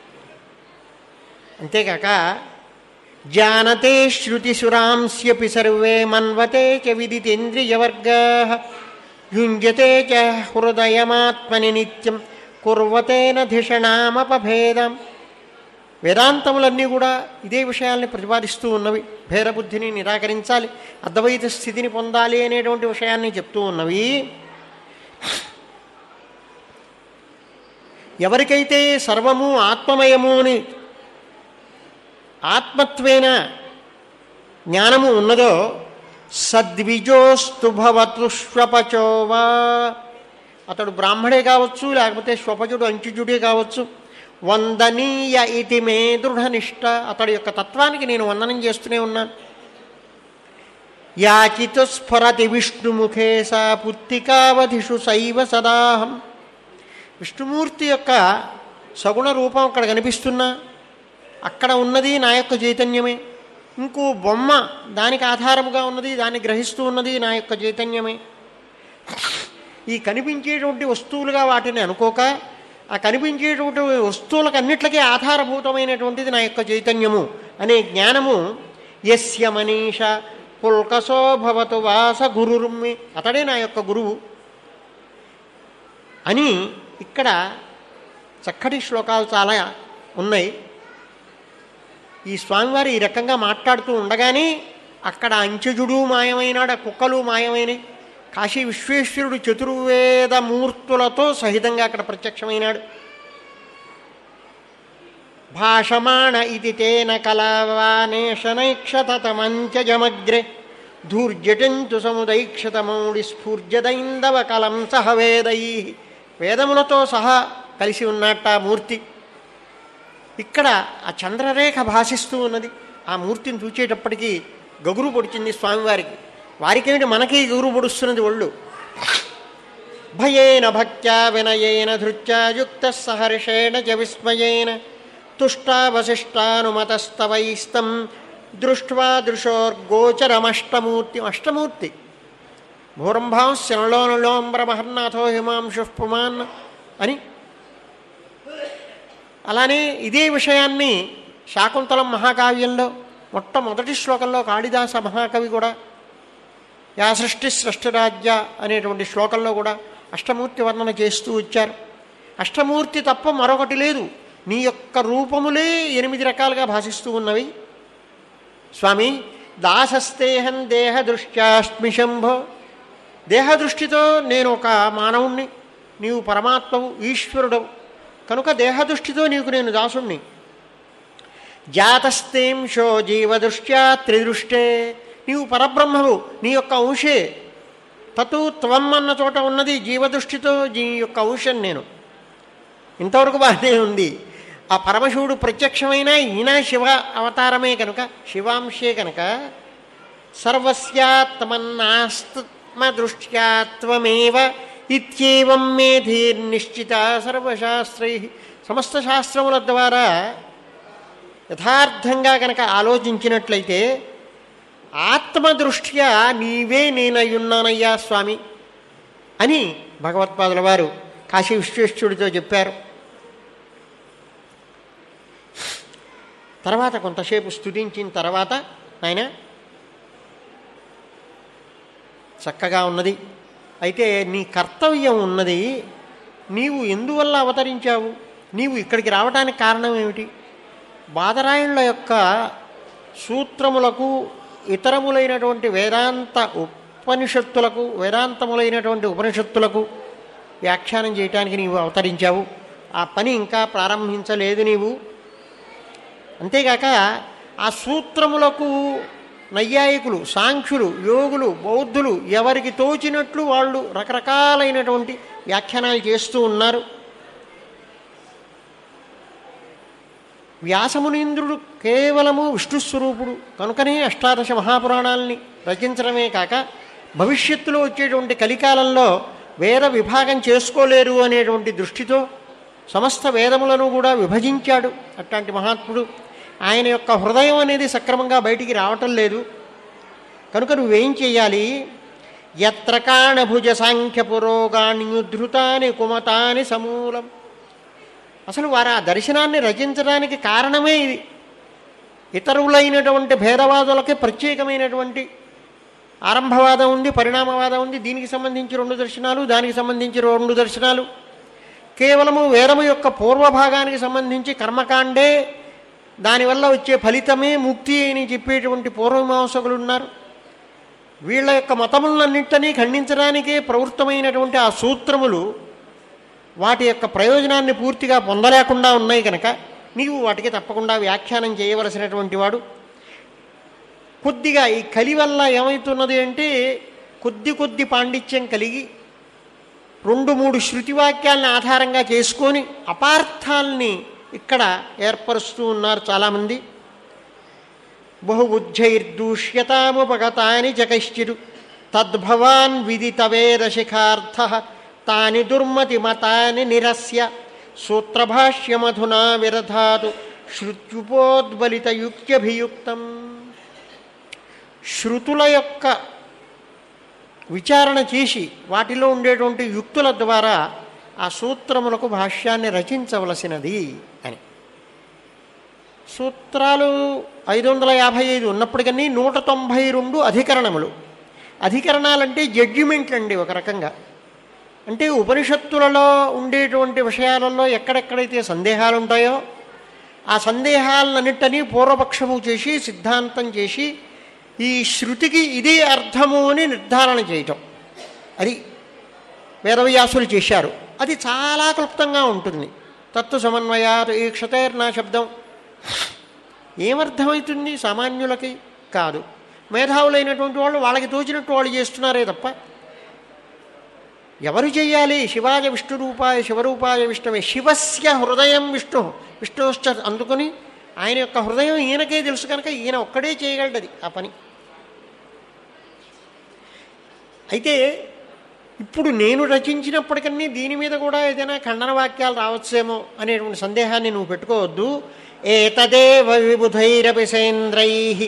అంతేకాక జానతే శృతిసురాంస్యపి సర్వే మన్వతే చ విదితేంద్రియవర్గా యుంజతే చ హృదయమాత్మని నిత్యం కుర్వతేన ధిషణామపభేదం వేదాంతములన్నీ కూడా ఇదే విషయాల్ని ప్రతిపాదిస్తూ ఉన్నవి భేదబుద్ధిని నిరాకరించాలి అద్వైత స్థితిని పొందాలి అనేటువంటి విషయాన్ని చెప్తూ ఉన్నవి ఎవరికైతే సర్వము ఆత్మమయము అని ఆత్మత్వేన జ్ఞానము ఉన్నదో సద్విజోస్తు భవతు శ్వపచోవా అతడు బ్రాహ్మడే కావచ్చు లేకపోతే శ్వపజుడు అంచుజుడే కావచ్చు వందనీయ ఇతి మే దృఢనిష్ట అతడి యొక్క తత్వానికి నేను వందనం చేస్తూనే ఉన్నాను యాచితు స్ఫురతి విష్ణుముఖే సా పుత్తికావధిషు శైవ సదాహం విష్ణుమూర్తి యొక్క సగుణ రూపం అక్కడ కనిపిస్తున్నా అక్కడ ఉన్నది నా యొక్క చైతన్యమే ఇంకో బొమ్మ దానికి ఆధారముగా ఉన్నది దాన్ని గ్రహిస్తూ ఉన్నది నా యొక్క చైతన్యమే ఈ కనిపించేటువంటి వస్తువులుగా వాటిని అనుకోక ఆ కనిపించేటువంటి వస్తువులకు అన్నిట్లకీ ఆధారభూతమైనటువంటిది నా యొక్క చైతన్యము అనే జ్ఞానము యస్య మనీష పుల్కసో భవతు వాస గురుర్మి అతడే నా యొక్క గురువు అని ఇక్కడ చక్కటి శ్లోకాలు చాలా ఉన్నాయి ఈ స్వామివారు ఈ రకంగా మాట్లాడుతూ ఉండగానే అక్కడ అంచెజుడు మాయమైనాడు ఆ కుక్కలు మాయమైనవి కాశీ విశ్వేశ్వరుడు చతుర్వేద మూర్తులతో సహితంగా అక్కడ ప్రత్యక్షమైనాడు భాషమాణ ఇది తేన కళావానేషనైక్షతమంచజమగ్రే ధూర్జటంతు సముదైక్షతమౌడి స్ఫూర్జదైందవ కలం సహ వేదై వేదములతో సహా కలిసి ఉన్నట్ట ఆ మూర్తి ఇక్కడ ఆ చంద్రరేఖ భాషిస్తూ ఉన్నది ఆ మూర్తిని చూచేటప్పటికీ గగురు పొడిచింది స్వామివారికి వారికేమిటి మనకి గగురు పొడుస్తున్నది ఒళ్ళు భయేన భక్త్యా వినయేన ధృత్యా యుక్త సహర్షేణ చ విస్మయేన తుష్టావశిష్టానుమతస్తవైస్తం దృష్ట్వా దృశోర్గోచరమష్టమూర్తి అష్టమూర్తి భూరంభాంశనలోనులోంబ్రమహర్నాథో హిమాంశు పుమాన్ అని అలానే ఇదే విషయాన్ని శాకుంతలం మహాకావ్యంలో మొట్టమొదటి శ్లోకంలో కాళిదాస మహాకవి కూడా యా సృష్టి సృష్టిరాజ్య అనేటువంటి శ్లోకంలో కూడా అష్టమూర్తి వర్ణన చేస్తూ వచ్చారు అష్టమూర్తి తప్ప మరొకటి లేదు నీ యొక్క రూపములే ఎనిమిది రకాలుగా భాషిస్తూ ఉన్నవి స్వామి దాసస్తేహం దేహ దృష్ట్యాస్మి శంభో దేహదృష్టితో నేను ఒక మానవుణ్ణి నీవు పరమాత్మవు ఈశ్వరుడవు కనుక దేహదృష్టితో నీకు నేను దాసుణ్ణి జాతస్తేంశో జీవదృష్ట్యా త్రిదృష్టే నీవు పరబ్రహ్మవు నీ యొక్క అంశే తతు త్వం అన్న చోట ఉన్నది జీవదృష్టితో నీ యొక్క అంశం నేను ఇంతవరకు బాగానే ఉంది ఆ పరమశివుడు ప్రత్యక్షమైన ఈయన శివ అవతారమే కనుక శివాంశే కనుక సర్వస్యాత్మన్నాస్తమదృష్ట్యా త్వమేవ ఇత్యేవం మే ధీర్నిశ్చిత సర్వశాస్త్రై సమస్త శాస్త్రముల ద్వారా యథార్థంగా కనుక ఆలోచించినట్లయితే ఆత్మదృష్ట్యా నీవే నేనయ్యున్నానయ్యా స్వామి అని భగవత్పాదుల వారు కాశీ విశ్వేశ్వరుడితో చెప్పారు తర్వాత కొంతసేపు స్తుతించిన తర్వాత ఆయన చక్కగా ఉన్నది అయితే నీ కర్తవ్యం ఉన్నది నీవు ఎందువల్ల అవతరించావు నీవు ఇక్కడికి రావడానికి కారణం ఏమిటి బాదరాయణుల యొక్క సూత్రములకు ఇతరములైనటువంటి వేదాంత ఉపనిషత్తులకు వేదాంతములైనటువంటి ఉపనిషత్తులకు వ్యాఖ్యానం చేయటానికి నీవు అవతరించావు ఆ పని ఇంకా ప్రారంభించలేదు నీవు అంతేగాక ఆ సూత్రములకు నైయాయికులు సాంఖ్యులు యోగులు బౌద్ధులు ఎవరికి తోచినట్లు వాళ్ళు రకరకాలైనటువంటి వ్యాఖ్యానాలు చేస్తూ ఉన్నారు వ్యాసమునీంద్రుడు కేవలము విష్ణుస్వరూపుడు కనుకనే అష్టాదశ మహాపురాణాలని రచించడమే కాక భవిష్యత్తులో వచ్చేటువంటి కలికాలంలో వేద విభాగం చేసుకోలేరు అనేటువంటి దృష్టితో సమస్త వేదములను కూడా విభజించాడు అట్లాంటి మహాత్ముడు ఆయన యొక్క హృదయం అనేది సక్రమంగా బయటికి రావటం లేదు కనుక నువ్వేం చెయ్యాలి ఎత్ర కాణభుజ సాంఖ్య పురోగాణ్యుద్ధృతాని కుమతాని సమూలం అసలు వారు ఆ దర్శనాన్ని రచించడానికి కారణమే ఇది ఇతరులైనటువంటి భేదవాదులకి ప్రత్యేకమైనటువంటి ఆరంభవాదం ఉంది పరిణామవాదం ఉంది దీనికి సంబంధించి రెండు దర్శనాలు దానికి సంబంధించి రెండు దర్శనాలు కేవలము వేదము యొక్క పూర్వభాగానికి సంబంధించి కర్మకాండే దానివల్ల వచ్చే ఫలితమే ముక్తి అని చెప్పేటువంటి పూర్వమీమాంసకులు ఉన్నారు వీళ్ళ యొక్క మతములన్నింటినీ ఖండించడానికే ప్రవృత్తమైనటువంటి ఆ సూత్రములు వాటి యొక్క ప్రయోజనాన్ని పూర్తిగా పొందలేకుండా ఉన్నాయి కనుక నీవు వాటికి తప్పకుండా వ్యాఖ్యానం చేయవలసినటువంటి వాడు కొద్దిగా ఈ కలి వల్ల ఏమవుతున్నది అంటే కొద్ది కొద్ది పాండిత్యం కలిగి రెండు మూడు శృతివాక్యాలను ఆధారంగా చేసుకొని అపార్థాల్ని ఇక్కడ ఏర్పరుస్తూ ఉన్నారు చాలామంది బహుబుద్ధైర్దూష్యతాముపగతాని చకశ్చిరు తద్భవాన్ విదితవేదశిఖార్థ తాని దుర్మతి మతాని నిరస్య సూత్రభాష్యమధునా విరధాతు శృత్యుపోద్బలితయుక్త్యభియుక్తం శృతుల యొక్క విచారణ చేసి వాటిలో ఉండేటువంటి యుక్తుల ద్వారా ఆ సూత్రములకు భాష్యాన్ని రచించవలసినది అని సూత్రాలు ఐదు వందల యాభై ఐదు ఉన్నప్పటికీ నూట తొంభై రెండు అధికరణములు అధికరణాలంటే జడ్జిమెంట్లు అండి ఒక రకంగా అంటే ఉపనిషత్తులలో ఉండేటువంటి విషయాలలో ఎక్కడెక్కడైతే సందేహాలు ఉంటాయో ఆ సందేహాలన్నింటినీ పూర్వపక్షము చేసి సిద్ధాంతం చేసి ఈ శృతికి ఇదే అర్థము అని నిర్ధారణ చేయటం అది వేదవ్యాసులు చేశారు అది చాలా క్లుప్తంగా ఉంటుంది తత్వ సమన్వయాత్ ఈ క్షతైర్నా శబ్దం ఏమర్థమవుతుంది సామాన్యులకి కాదు మేధావులైనటువంటి వాళ్ళు వాళ్ళకి తోచినట్టు వాళ్ళు చేస్తున్నారే తప్ప ఎవరు చేయాలి శివాయ విష్ణు రూపాయ శివరూపాయ విష్ణువే శివస్య హృదయం విష్ణు విష్ణుశ్చ అందుకుని ఆయన యొక్క హృదయం ఈయనకే తెలుసు కనుక ఈయన ఒక్కడే చేయగలడది ఆ పని అయితే ఇప్పుడు నేను రచించినప్పటికన్నీ దీని మీద కూడా ఏదైనా ఖండన వాక్యాలు రావచ్చేమో అనేటువంటి సందేహాన్ని నువ్వు పెట్టుకోవద్దు ఏతదేవ విబుధైరపిసేంద్రై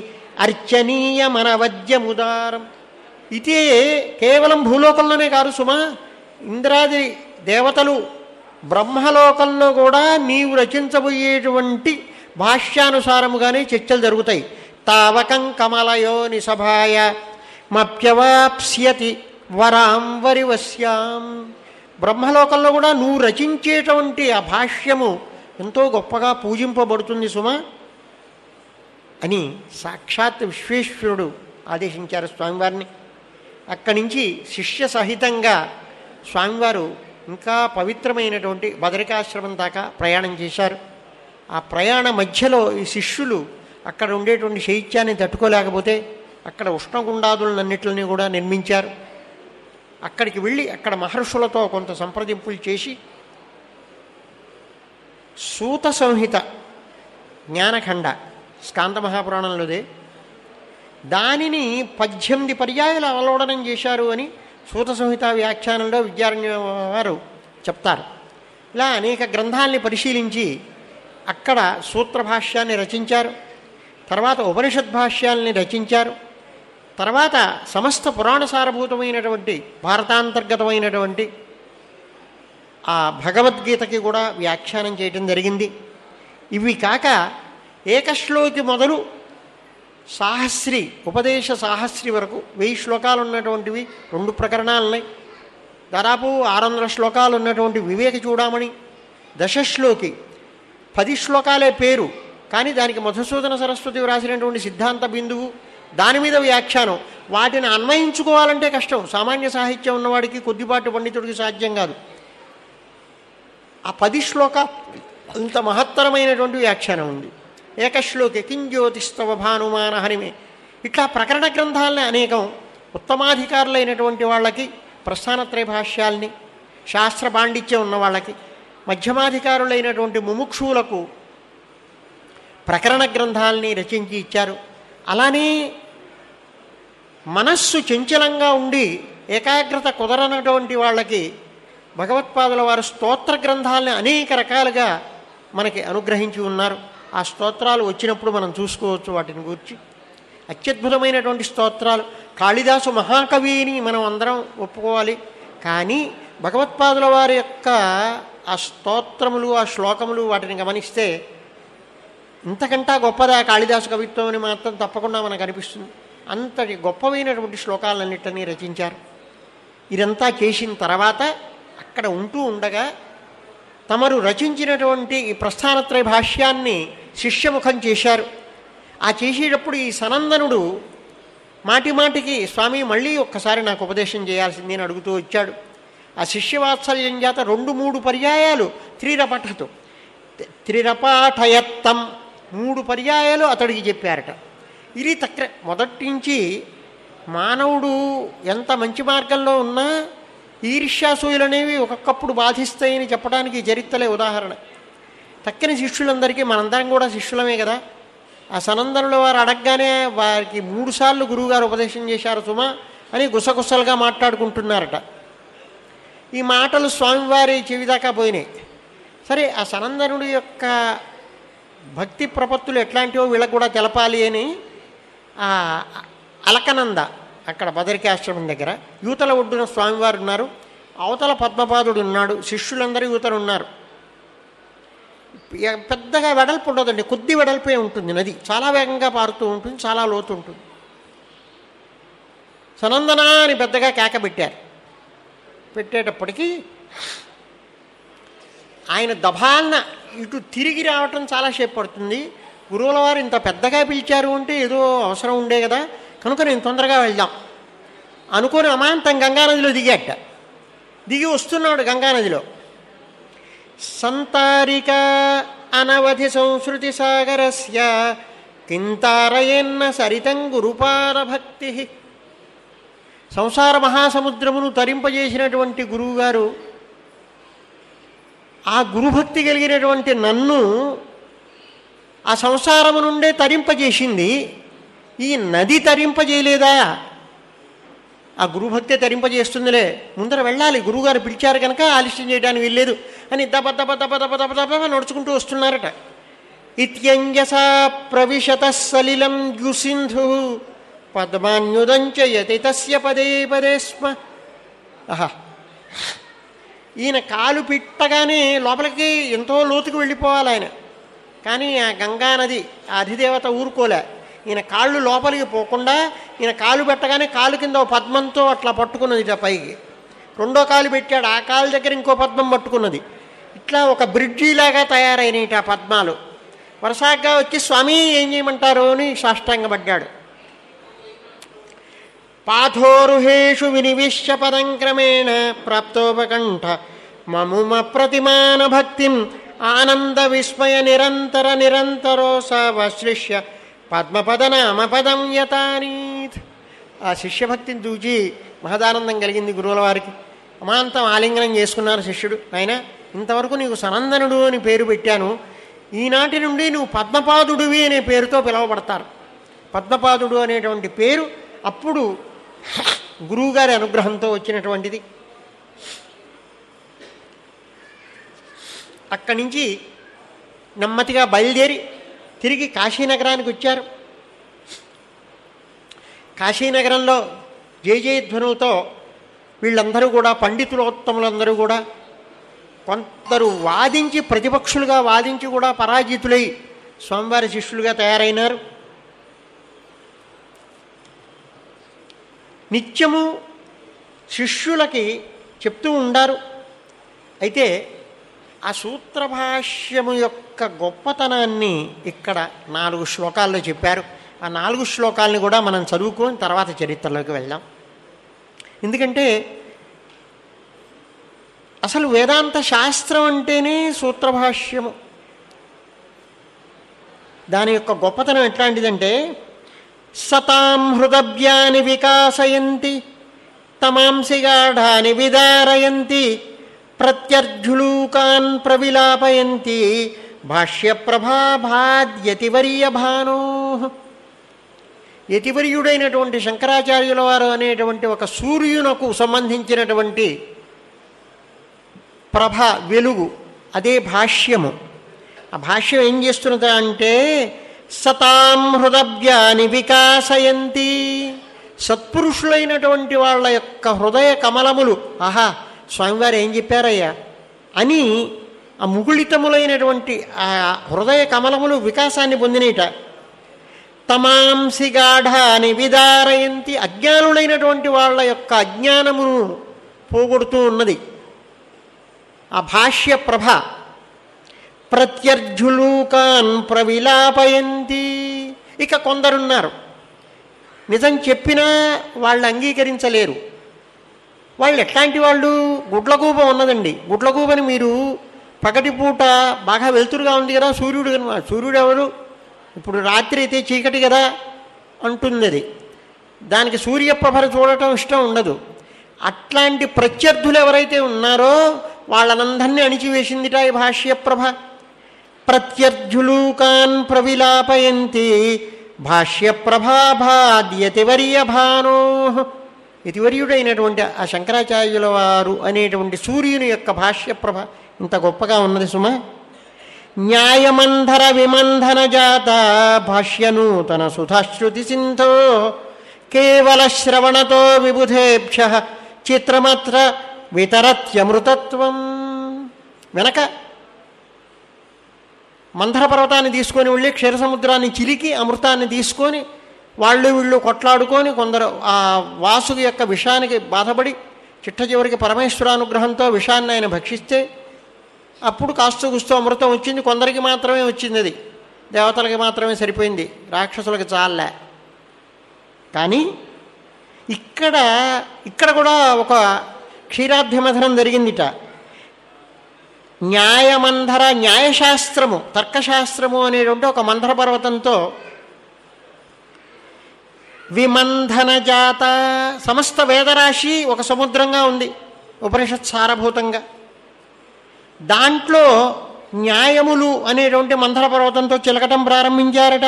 అర్చనీయమనవద్యముదారం ఇదే కేవలం భూలోకంలోనే కాదు సుమా ఇంద్రాది దేవతలు బ్రహ్మలోకంలో కూడా నీవు రచించబోయేటువంటి భాష్యానుసారముగానే చర్చలు జరుగుతాయి తావకం కమలయోని సభాయ మప్యవాప్స్యతి వరాం వరివశ్యాం బ్రహ్మలోకంలో కూడా నువ్వు రచించేటువంటి ఆ భాష్యము ఎంతో గొప్పగా పూజింపబడుతుంది సుమా అని సాక్షాత్ విశ్వేశ్వరుడు ఆదేశించారు స్వామివారిని అక్కడి నుంచి శిష్య సహితంగా స్వామివారు ఇంకా పవిత్రమైనటువంటి బదరికాశ్రమం దాకా ప్రయాణం చేశారు ఆ ప్రయాణ మధ్యలో ఈ శిష్యులు అక్కడ ఉండేటువంటి శైత్యాన్ని తట్టుకోలేకపోతే అక్కడ ఉష్ణగుండాదులన్నిటిని కూడా నిర్మించారు అక్కడికి వెళ్ళి అక్కడ మహర్షులతో కొంత సంప్రదింపులు చేసి సూత సంహిత జ్ఞానఖండ స్కాంత మహాపురాణంలోదే దానిని పద్దెనిమిది పర్యాయాలు అవలోడనం చేశారు అని సూత సంహిత వ్యాఖ్యానంలో విద్యారణ్య వారు చెప్తారు ఇలా అనేక గ్రంథాలని పరిశీలించి అక్కడ సూత్ర భాష్యాన్ని రచించారు తర్వాత ఉపనిషద్ భాష్యాల్ని రచించారు తర్వాత సమస్త పురాణ సారభూతమైనటువంటి భారతాంతర్గతమైనటువంటి ఆ భగవద్గీతకి కూడా వ్యాఖ్యానం చేయటం జరిగింది ఇవి కాక ఏకశ్లోకి మొదలు సాహస్రి ఉపదేశ సాహస్రి వరకు వెయ్యి శ్లోకాలు ఉన్నటువంటివి రెండు ప్రకరణాలు ఉన్నాయి దాదాపు ఆరు వందల శ్లోకాలు ఉన్నటువంటి వివేక చూడమని దశశ్లోకి పది శ్లోకాలే పేరు కానీ దానికి మధుసూదన సరస్వతి వ్రాసినటువంటి సిద్ధాంత బిందువు దాని మీద వ్యాఖ్యానం వాటిని అన్వయించుకోవాలంటే కష్టం సామాన్య సాహిత్యం ఉన్నవాడికి కొద్దిపాటి పండితుడికి సాధ్యం కాదు ఆ పది శ్లోక అంత మహత్తరమైనటువంటి వ్యాఖ్యానం ఉంది ఏకశ్లోకి కింజ్యోతిస్తవ భానుమాన హరిమే ఇట్లా ప్రకరణ గ్రంథాలని అనేకం ఉత్తమాధికారులైనటువంటి వాళ్ళకి ప్రస్థానత్రయ భాష్యాల్ని శాస్త్ర పాండిత్యం ఉన్న వాళ్ళకి మధ్యమాధికారులైనటువంటి ముముక్షువులకు ప్రకరణ గ్రంథాలని రచించి ఇచ్చారు అలానే మనస్సు చంచలంగా ఉండి ఏకాగ్రత కుదరనటువంటి వాళ్ళకి భగవత్పాదుల వారు స్తోత్ర గ్రంథాలని అనేక రకాలుగా మనకి అనుగ్రహించి ఉన్నారు ఆ స్తోత్రాలు వచ్చినప్పుడు మనం చూసుకోవచ్చు వాటిని గురించి అత్యద్భుతమైనటువంటి స్తోత్రాలు కాళిదాసు మహాకవిని మనం అందరం ఒప్పుకోవాలి కానీ భగవత్పాదుల వారి యొక్క ఆ స్తోత్రములు ఆ శ్లోకములు వాటిని గమనిస్తే ఇంతకంటా గొప్పదా కాళిదాసు కవిత్వం అని మాత్రం తప్పకుండా మనకు అనిపిస్తుంది అంతటి గొప్పమైనటువంటి శ్లోకాలన్నింటినీ రచించారు ఇదంతా చేసిన తర్వాత అక్కడ ఉంటూ ఉండగా తమరు రచించినటువంటి ఈ ప్రస్థానత్రయ భాష్యాన్ని శిష్యముఖం చేశారు ఆ చేసేటప్పుడు ఈ సనందనుడు మాటి మాటికి స్వామి మళ్ళీ ఒక్కసారి నాకు ఉపదేశం చేయాల్సింది అని అడుగుతూ వచ్చాడు ఆ శిష్యవాత్సల్యం చేత రెండు మూడు పర్యాయాలు త్రిరపఠతు త్రిరపాఠయత్తం మూడు పర్యాయాలు అతడికి చెప్పారట ఇది తక్ర మొదటి నుంచి మానవుడు ఎంత మంచి మార్గంలో ఉన్నా ఈర్ష్యాసూయులు అనేవి ఒక్కొక్కప్పుడు బాధిస్తాయని చెప్పడానికి ఈ చరిత్రలే ఉదాహరణ తక్కిన శిష్యులందరికీ మనందరం కూడా శిష్యులమే కదా ఆ సనందనుల వారు అడగగానే వారికి మూడుసార్లు గురువుగారు ఉపదేశం చేశారు సుమా అని గుసగుసలుగా మాట్లాడుకుంటున్నారట ఈ మాటలు స్వామివారి చెవిదాకా పోయినాయి సరే ఆ సనందనుడి యొక్క భక్తి ప్రపత్తులు ఎట్లాంటివో వీళ్ళకు కూడా తెలపాలి అని ఆ అలకనంద అక్కడ బదరికాశ్రమం దగ్గర యూతల ఒడ్డున స్వామివారు ఉన్నారు అవతల పద్మపాదుడు ఉన్నాడు శిష్యులందరూ యూతలు ఉన్నారు ఎ- పెద్దగా వెడల్పు ఉండదండి కొద్ది వెడల్పే ఉంటుంది నది చాలా వేగంగా పారుతూ ఉంటుంది చాలా లోతు ఉంటుంది సనందన అని పెద్దగా కేక పెట్టారు పెట్టేటప్పటికీ ఆయన దభాలన ఇటు తిరిగి రావటం చాలాసేపు పడుతుంది గురువుల వారు ఇంత పెద్దగా పిలిచారు అంటే ఏదో అవసరం ఉండే కదా కనుక నేను తొందరగా వెళ్దాం అనుకొని అమాంతం గంగానదిలో దిగాట దిగి వస్తున్నాడు గంగానదిలో సంతారిక అనవధి సంస్కృతి సాగరస్య కింతారయన్న సరితం గురుపాద భక్తి సంసార మహాసముద్రమును తరింపజేసినటువంటి గురువుగారు ఆ గురుభక్తి కలిగినటువంటి నన్ను ఆ సంసారము నుండే తరింపజేసింది ఈ నది తరింపజేయలేదా ఆ గురుభక్తి తరింపజేస్తుందిలే ముందర వెళ్ళాలి గురువుగారు పిలిచారు కనుక ఆలస్యం చేయడానికి వెళ్ళలేదు అని దబ దబ దబ దబ దబ దబ నడుచుకుంటూ వస్తున్నారట ఇత్యంజసా ప్రవిశత సలిలం యుసింధు పద్మాన్యుదంచయతి తస్య పదే పదే స్మ ఆహా ఈయన కాలు పిట్టగానే లోపలికి ఎంతో లోతుకు వెళ్ళిపోవాలి ఆయన కానీ ఆ గంగానది ఆ అధిదేవత ఊరుకోలే ఈయన కాళ్ళు లోపలికి పోకుండా ఈయన కాలు పెట్టగానే కాలు కింద ఓ పద్మంతో అట్లా పట్టుకున్నది ఇట పైకి రెండో కాలు పెట్టాడు ఆ కాలు దగ్గర ఇంకో పద్మం పట్టుకున్నది ఇట్లా ఒక బ్రిడ్జిలాగా తయారైనవి ఆ పద్మాలు వరుసగా వచ్చి స్వామి ఏం చేయమంటారు అని సాష్టాంగపడ్డాడు పాథోరుహేషు వినివిశ్య పదంక్రమేణ ప్రాప్తోపకంఠ మముమ ప్రతిమాన భక్తిం ఆనంద విస్మయ నిరంతర నిరంతరోసవశ్లిష్య పద్మపదనామ పదం యతానీత్ ఆ శిష్యభక్తిని చూచి మహదానందం కలిగింది గురువుల వారికి అమాంతం ఆలింగనం చేసుకున్నారు శిష్యుడు ఆయన ఇంతవరకు నీకు సనందనుడు అని పేరు పెట్టాను ఈనాటి నుండి నువ్వు పద్మపాదుడివి అనే పేరుతో పిలువబడతారు పద్మపాదుడు అనేటువంటి పేరు అప్పుడు గురువుగారి అనుగ్రహంతో వచ్చినటువంటిది అక్కడి నుంచి నెమ్మదిగా బయలుదేరి తిరిగి కాశీనగరానికి వచ్చారు కాశీనగరంలో జయ జయధ్వనుతో వీళ్ళందరూ కూడా పండితులోత్తములందరూ కూడా కొందరు వాదించి ప్రతిపక్షులుగా వాదించి కూడా పరాజితులై స్వామివారి శిష్యులుగా తయారైనారు నిత్యము శిష్యులకి చెప్తూ ఉండారు అయితే ఆ సూత్రభాష్యము యొక్క గొప్పతనాన్ని ఇక్కడ నాలుగు శ్లోకాల్లో చెప్పారు ఆ నాలుగు శ్లోకాలని కూడా మనం చదువుకొని తర్వాత చరిత్రలోకి వెళ్దాం ఎందుకంటే అసలు వేదాంత శాస్త్రం అంటేనే సూత్రభాష్యము దాని యొక్క గొప్పతనం ఎట్లాంటిదంటే సతాం హృదవ్యాని వికాసయంతి తమాంసిగాఢాని విదారయంతి ప్రత్యర్జులూకాన్ ప్రవిలాపయంతి భాష్యప్రభాభాద్యతివర్యభానో యతివర్యుడైనటువంటి శంకరాచార్యుల వారు అనేటువంటి ఒక సూర్యునకు సంబంధించినటువంటి ప్రభ వెలుగు అదే భాష్యము ఆ భాష్యం ఏం చేస్తున్నదా అంటే సతాం హృదవ్యాని వికాసయంతి సత్పురుషులైనటువంటి వాళ్ళ యొక్క హృదయ కమలములు ఆహా స్వామివారు ఏం చెప్పారయ్యా అని ఆ ముగుళితములైనటువంటి ఆ హృదయ కమలములు వికాసాన్ని పొందినట తమాంసి గాఢాని విదారయంతి అజ్ఞానులైనటువంటి వాళ్ళ యొక్క అజ్ఞానమును పోగొడుతూ ఉన్నది ఆ భాష్య ప్రభ ప్రత్యర్జులూకాన్ ప్రవిలాపయంతి ఇక కొందరున్నారు నిజం చెప్పినా వాళ్ళు అంగీకరించలేరు వాళ్ళు ఎట్లాంటి వాళ్ళు గుడ్లగూబ ఉన్నదండి గుడ్లగూబని మీరు పగటిపూట బాగా వెలుతురుగా ఉంది కదా సూర్యుడు కనుక సూర్యుడు ఎవరు ఇప్పుడు రాత్రి అయితే చీకటి కదా అంటుంది అది దానికి సూర్యప్రభను చూడటం ఇష్టం ఉండదు అట్లాంటి ప్రత్యర్థులు ఎవరైతే ఉన్నారో వాళ్ళనందరినీ అణిచివేసిందిట ఈ భాష్యప్రభ ప్రత్యర్థులూకాన్ ప్రవిలాపయంతి భాష్యప్రభాభాద్యతివర్యభానో యతివర్యుడైనటువంటి ఆ శంకరాచార్యుల వారు అనేటువంటి సూర్యుని యొక్క భాష్యప్రభ ఇంత గొప్పగా ఉన్నది సుమ న్యాయమంధర విమంధన జాత భాష్యనూతన సుధాశ్రుతి సింధో కేవల శ్రవణతో విబుధేభ్య చిత్రమత్ర వితరత్యమృతత్వం వెనక మందర పర్వతాన్ని తీసుకొని వెళ్ళి క్షీరసముద్రాన్ని చిలికి అమృతాన్ని తీసుకొని వాళ్ళు వీళ్ళు కొట్లాడుకొని కొందరు ఆ వాసుకి యొక్క విషానికి బాధపడి చిట్ట చివరికి పరమేశ్వరానుగ్రహంతో విషాన్ని ఆయన భక్షిస్తే అప్పుడు కాస్త గుస్తూ అమృతం వచ్చింది కొందరికి మాత్రమే వచ్చింది అది దేవతలకి మాత్రమే సరిపోయింది రాక్షసులకి చాలే కానీ ఇక్కడ ఇక్కడ కూడా ఒక క్షీరాభ్యమథనం జరిగిందిట న్యాయమంధర న్యాయశాస్త్రము తర్కశాస్త్రము అనేటువంటి ఒక మంధర పర్వతంతో విమంధన జాత సమస్త వేదరాశి ఒక సముద్రంగా ఉంది ఉపనిషత్ సారభూతంగా దాంట్లో న్యాయములు అనేటువంటి మంధర పర్వతంతో చిలకటం ప్రారంభించారట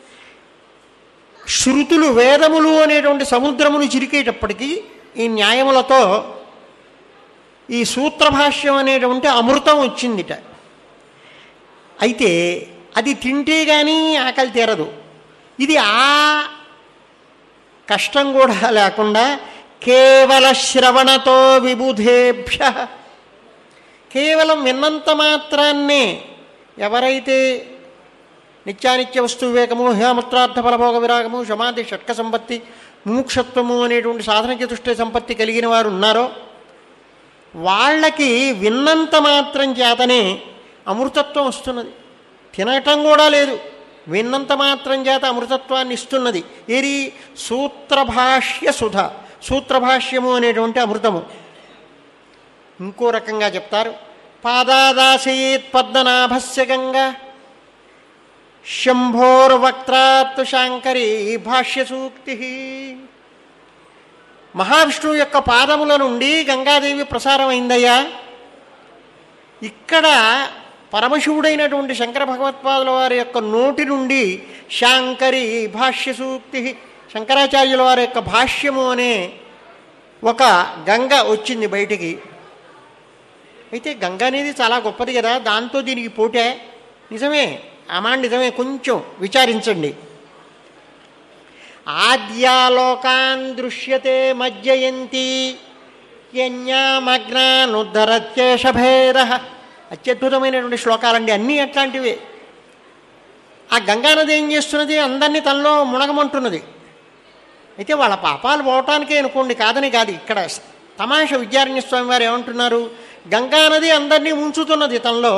శృతులు వేదములు అనేటువంటి సముద్రమును చిరికేటప్పటికీ ఈ న్యాయములతో ఈ సూత్రభాష్యం అనేటువంటి అమృతం వచ్చిందిట అయితే అది తింటే కానీ ఆకలి తీరదు ఇది ఆ కష్టం కూడా లేకుండా కేవల శ్రవణతో విబుధేభ్య కేవలం విన్నంత మాత్రాన్నే ఎవరైతే నిత్యానిత్య వస్తు వివేకము హేమత్రార్థ ఫలభోగ విరాగము సమాధి షట్క సంపత్తి ముముక్షత్వము అనేటువంటి సాధన చతుష్ట సంపత్తి కలిగిన వారు ఉన్నారో వాళ్ళకి విన్నంత మాత్రం చేతనే అమృతత్వం వస్తున్నది తినటం కూడా లేదు విన్నంత మాత్రం చేత అమృతత్వాన్ని ఇస్తున్నది ఏది సూత్రభాష్య సుధ సూత్రభాష్యము అనేటువంటి అమృతము ఇంకో రకంగా చెప్తారు పాదాదాశయేత్ పద్మనాభస్య గంగా శంభోర్వక్త్రాత్ శాంకరీ భాష్య సూక్తి మహావిష్ణువు యొక్క పాదముల నుండి గంగాదేవి ప్రసారమైందయ్యా ఇక్కడ పరమశివుడైనటువంటి శంకర భగవత్పాదుల వారి యొక్క నోటి నుండి శాంకరి భాష్య సూక్తి శంకరాచార్యుల వారి యొక్క భాష్యము అనే ఒక గంగ వచ్చింది బయటికి అయితే గంగ అనేది చాలా గొప్పది కదా దాంతో దీనికి పోటే నిజమే ఆ మాట నిజమే కొంచెం విచారించండి ఆద్యాలోకాన్ దృశ్యతే మజ్జయంతి యజ్ఞామగ్నానుద్ధరత్యేషభేద అత్యద్భుతమైనటువంటి శ్లోకాలండి అన్నీ అట్లాంటివే ఆ గంగానది ఏం చేస్తున్నది అందరినీ తనలో మునగమంటున్నది అయితే వాళ్ళ పాపాలు పోవటానికే అనుకోండి కాదని కాదు ఇక్కడ తమాష విద్యారణ్య స్వామి వారు ఏమంటున్నారు గంగానది అందరినీ ముంచుతున్నది తనలో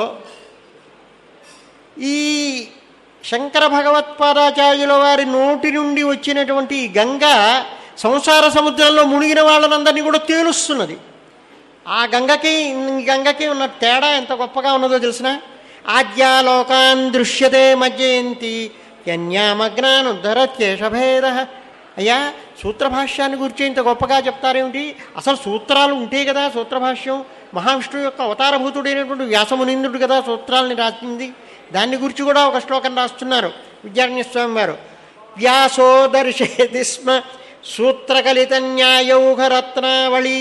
ఈ శంకర భగవత్పాదాచార్యుల వారి నోటి నుండి వచ్చినటువంటి ఈ గంగ సంసార సముద్రంలో మునిగిన వాళ్ళనందరినీ కూడా తేలుస్తున్నది ఆ గంగకి ఈ గంగకి ఉన్న తేడా ఎంత గొప్పగా ఉన్నదో తెలిసిన ఆద్యాలోకాన్ దృశ్యతే మజ్జయంతి యన్యామగ్నానుద్ధరత్యేషభేద అయ్యా సూత్రభాష్యాన్ని గురించి ఇంత గొప్పగా చెప్తారేమిటి అసలు సూత్రాలు ఉంటాయి కదా సూత్రభాష్యం మహావిష్ణువు యొక్క అవతారభూతుడైనటువంటి వ్యాసమునింద్రుడు కదా సూత్రాలని రాసింది దాన్ని గురించి కూడా ఒక శ్లోకం రాస్తున్నారు విద్యారణ్య స్వామి వారు వ్యాసో దర్శయతి స్మ సూత్రకలిత న్యాయౌఘరత్నావళి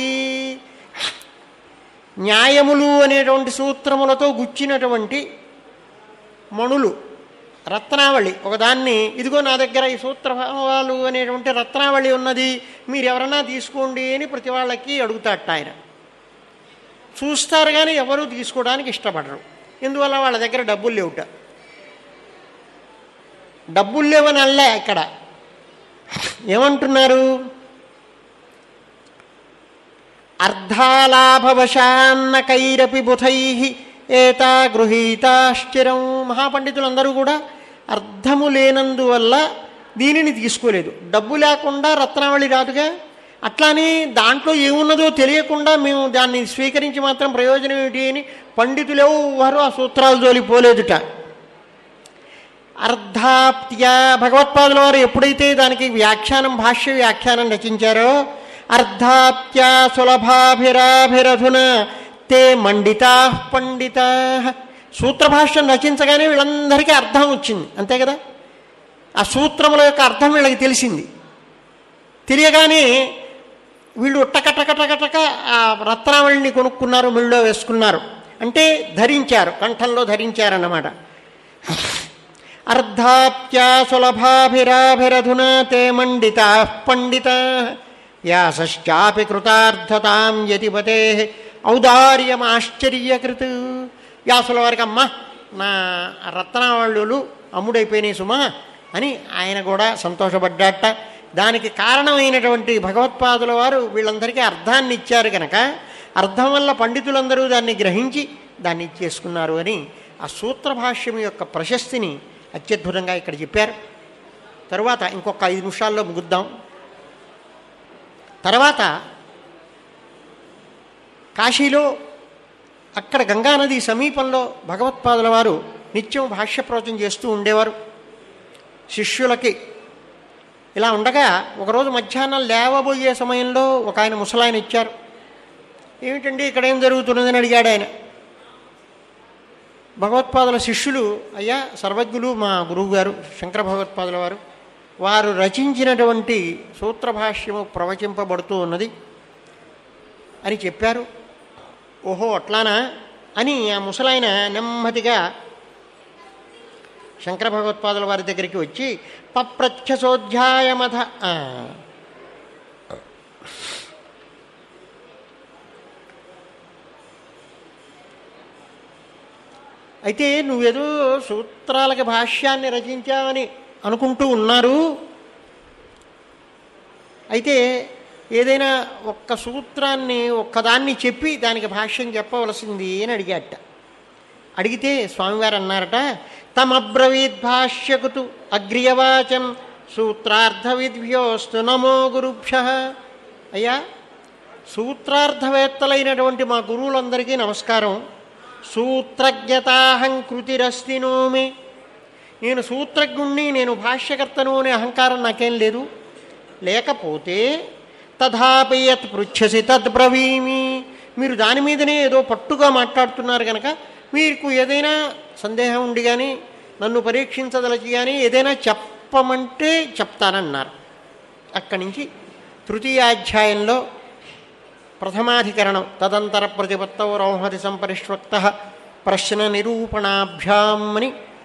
న్యాయములు అనేటువంటి సూత్రములతో గుచ్చినటువంటి మణులు రత్నావళి ఒకదాన్ని ఇదిగో నా దగ్గర ఈ సూత్రభావాలు అనేటువంటి రత్నావళి ఉన్నది మీరు ఎవరన్నా తీసుకోండి అని ప్రతి వాళ్ళకి అడుగుతాట ఆయన చూస్తారు కానీ ఎవరూ తీసుకోవడానికి ఇష్టపడరు ఎందువల్ల వాళ్ళ దగ్గర డబ్బులు లేవుట డబ్బులు లేవని అల్లే ఇక్కడ ఏమంటున్నారు అర్ధాలాభవశాన్న కైరపి బుధై ఏతా గృహీతాశ్చరం మహాపండితులందరూ కూడా అర్థము లేనందువల్ల దీనిని తీసుకోలేదు డబ్బు లేకుండా రత్నావళి రాదుగా అట్లానే దాంట్లో ఏమున్నదో తెలియకుండా మేము దాన్ని స్వీకరించి మాత్రం ప్రయోజనం ఏమిటి అని పండితులు ఎవరు ఆ సూత్రాలు జోలి పోలేదుట అర్ధాప్త్యా భగవత్పాదుల వారు ఎప్పుడైతే దానికి వ్యాఖ్యానం భాష్య వ్యాఖ్యానం రచించారో అర్ధాప్త్యా సులభాభిరాభిరధున తే మండితా పండితా సూత్రభాష్యం రచించగానే వీళ్ళందరికీ అర్థం వచ్చింది అంతే కదా ఆ సూత్రముల యొక్క అర్థం వీళ్ళకి తెలిసింది తెలియగానే వీళ్ళు టకటకటకటక ఆ రత్నావళిని కొనుక్కున్నారు మెళ్ళో వేసుకున్నారు అంటే ధరించారు కంఠంలో ధరించారన్నమాట అర్ధాప్యా సులభాభిరాభిరధునా తే మండితా పండిత వ్యాసశ్చాపి కృతార్థతాం యతిపతే ఔదార్యమాశ్చర్యకృత్ వ్యాసుల వారికి అమ్మ నా రత్నావళులు అమ్ముడైపోయినాయి సుమా అని ఆయన కూడా సంతోషపడ్డాట దానికి కారణమైనటువంటి భగవత్పాదుల వారు వీళ్ళందరికీ అర్థాన్ని ఇచ్చారు కనుక అర్థం వల్ల పండితులందరూ దాన్ని గ్రహించి దాన్ని ఇచ్చేసుకున్నారు అని ఆ సూత్ర భాష్యం యొక్క ప్రశస్తిని అత్యద్భుతంగా ఇక్కడ చెప్పారు తరువాత ఇంకొక ఐదు నిమిషాల్లో ముగుద్దాం తర్వాత కాశీలో అక్కడ గంగానది సమీపంలో భగవత్పాదుల వారు నిత్యం భాష్య ప్రవచనం చేస్తూ ఉండేవారు శిష్యులకి ఇలా ఉండగా ఒకరోజు మధ్యాహ్నం లేవబోయే సమయంలో ఒక ఆయన ముసలాయన ఇచ్చారు ఏమిటండి ఇక్కడ ఏం జరుగుతున్నదని అడిగాడు ఆయన భగవత్పాదుల శిష్యులు అయ్యా సర్వజ్ఞులు మా గురువు గారు శంకర భగవత్పాదుల వారు వారు రచించినటువంటి సూత్రభాష్యము ప్రవచింపబడుతూ ఉన్నది అని చెప్పారు ఓహో అట్లానా అని ఆ ముసలాయన నెమ్మదిగా శంకర భగవత్పాదుల వారి దగ్గరికి వచ్చి పప్రత్యసోధ్యాయమథ ఆ, అయితే నువ్వేదో సూత్రాలకి భాష్యాన్ని రచించావని అనుకుంటూ ఉన్నారు అయితే ఏదైనా ఒక్క సూత్రాన్ని ఒక్కదాన్ని చెప్పి దానికి భాష్యం చెప్పవలసింది అని అడిగాట అడిగితే స్వామివారు అన్నారట తమబ్రవీద్భాష్యకుతు అగ్రియవాచం సూత్రార్థవిద్భ్యోస్తు నమో గురుభ్య అయ్యా సూత్రార్థవేత్తలైనటువంటి మా గురువులందరికీ నమస్కారం సూత్రజ్ఞతాహం కృతిరస్తి నోమే నేను సూత్రజ్ఞుణ్ణి నేను భాష్యకర్తను అనే అహంకారం నాకేం లేదు లేకపోతే తథాపి యత్ పృచ్ఛసి తద్ బ్రవీమి మీరు దాని మీదనే ఏదో పట్టుగా మాట్లాడుతున్నారు కనుక మీకు ఏదైనా సందేహం ఉండి కానీ నన్ను పరీక్షించదలచి కానీ ఏదైనా చెప్పమంటే చెప్తానన్నారు అక్కడి నుంచి తృతీయాధ్యాయంలో ప్రథమాధికరణం తదంతర ప్రతిపత్తౌ రౌహతి సంపరిష్వక్త ప్రశ్న నిరూపణాభ్యాం అని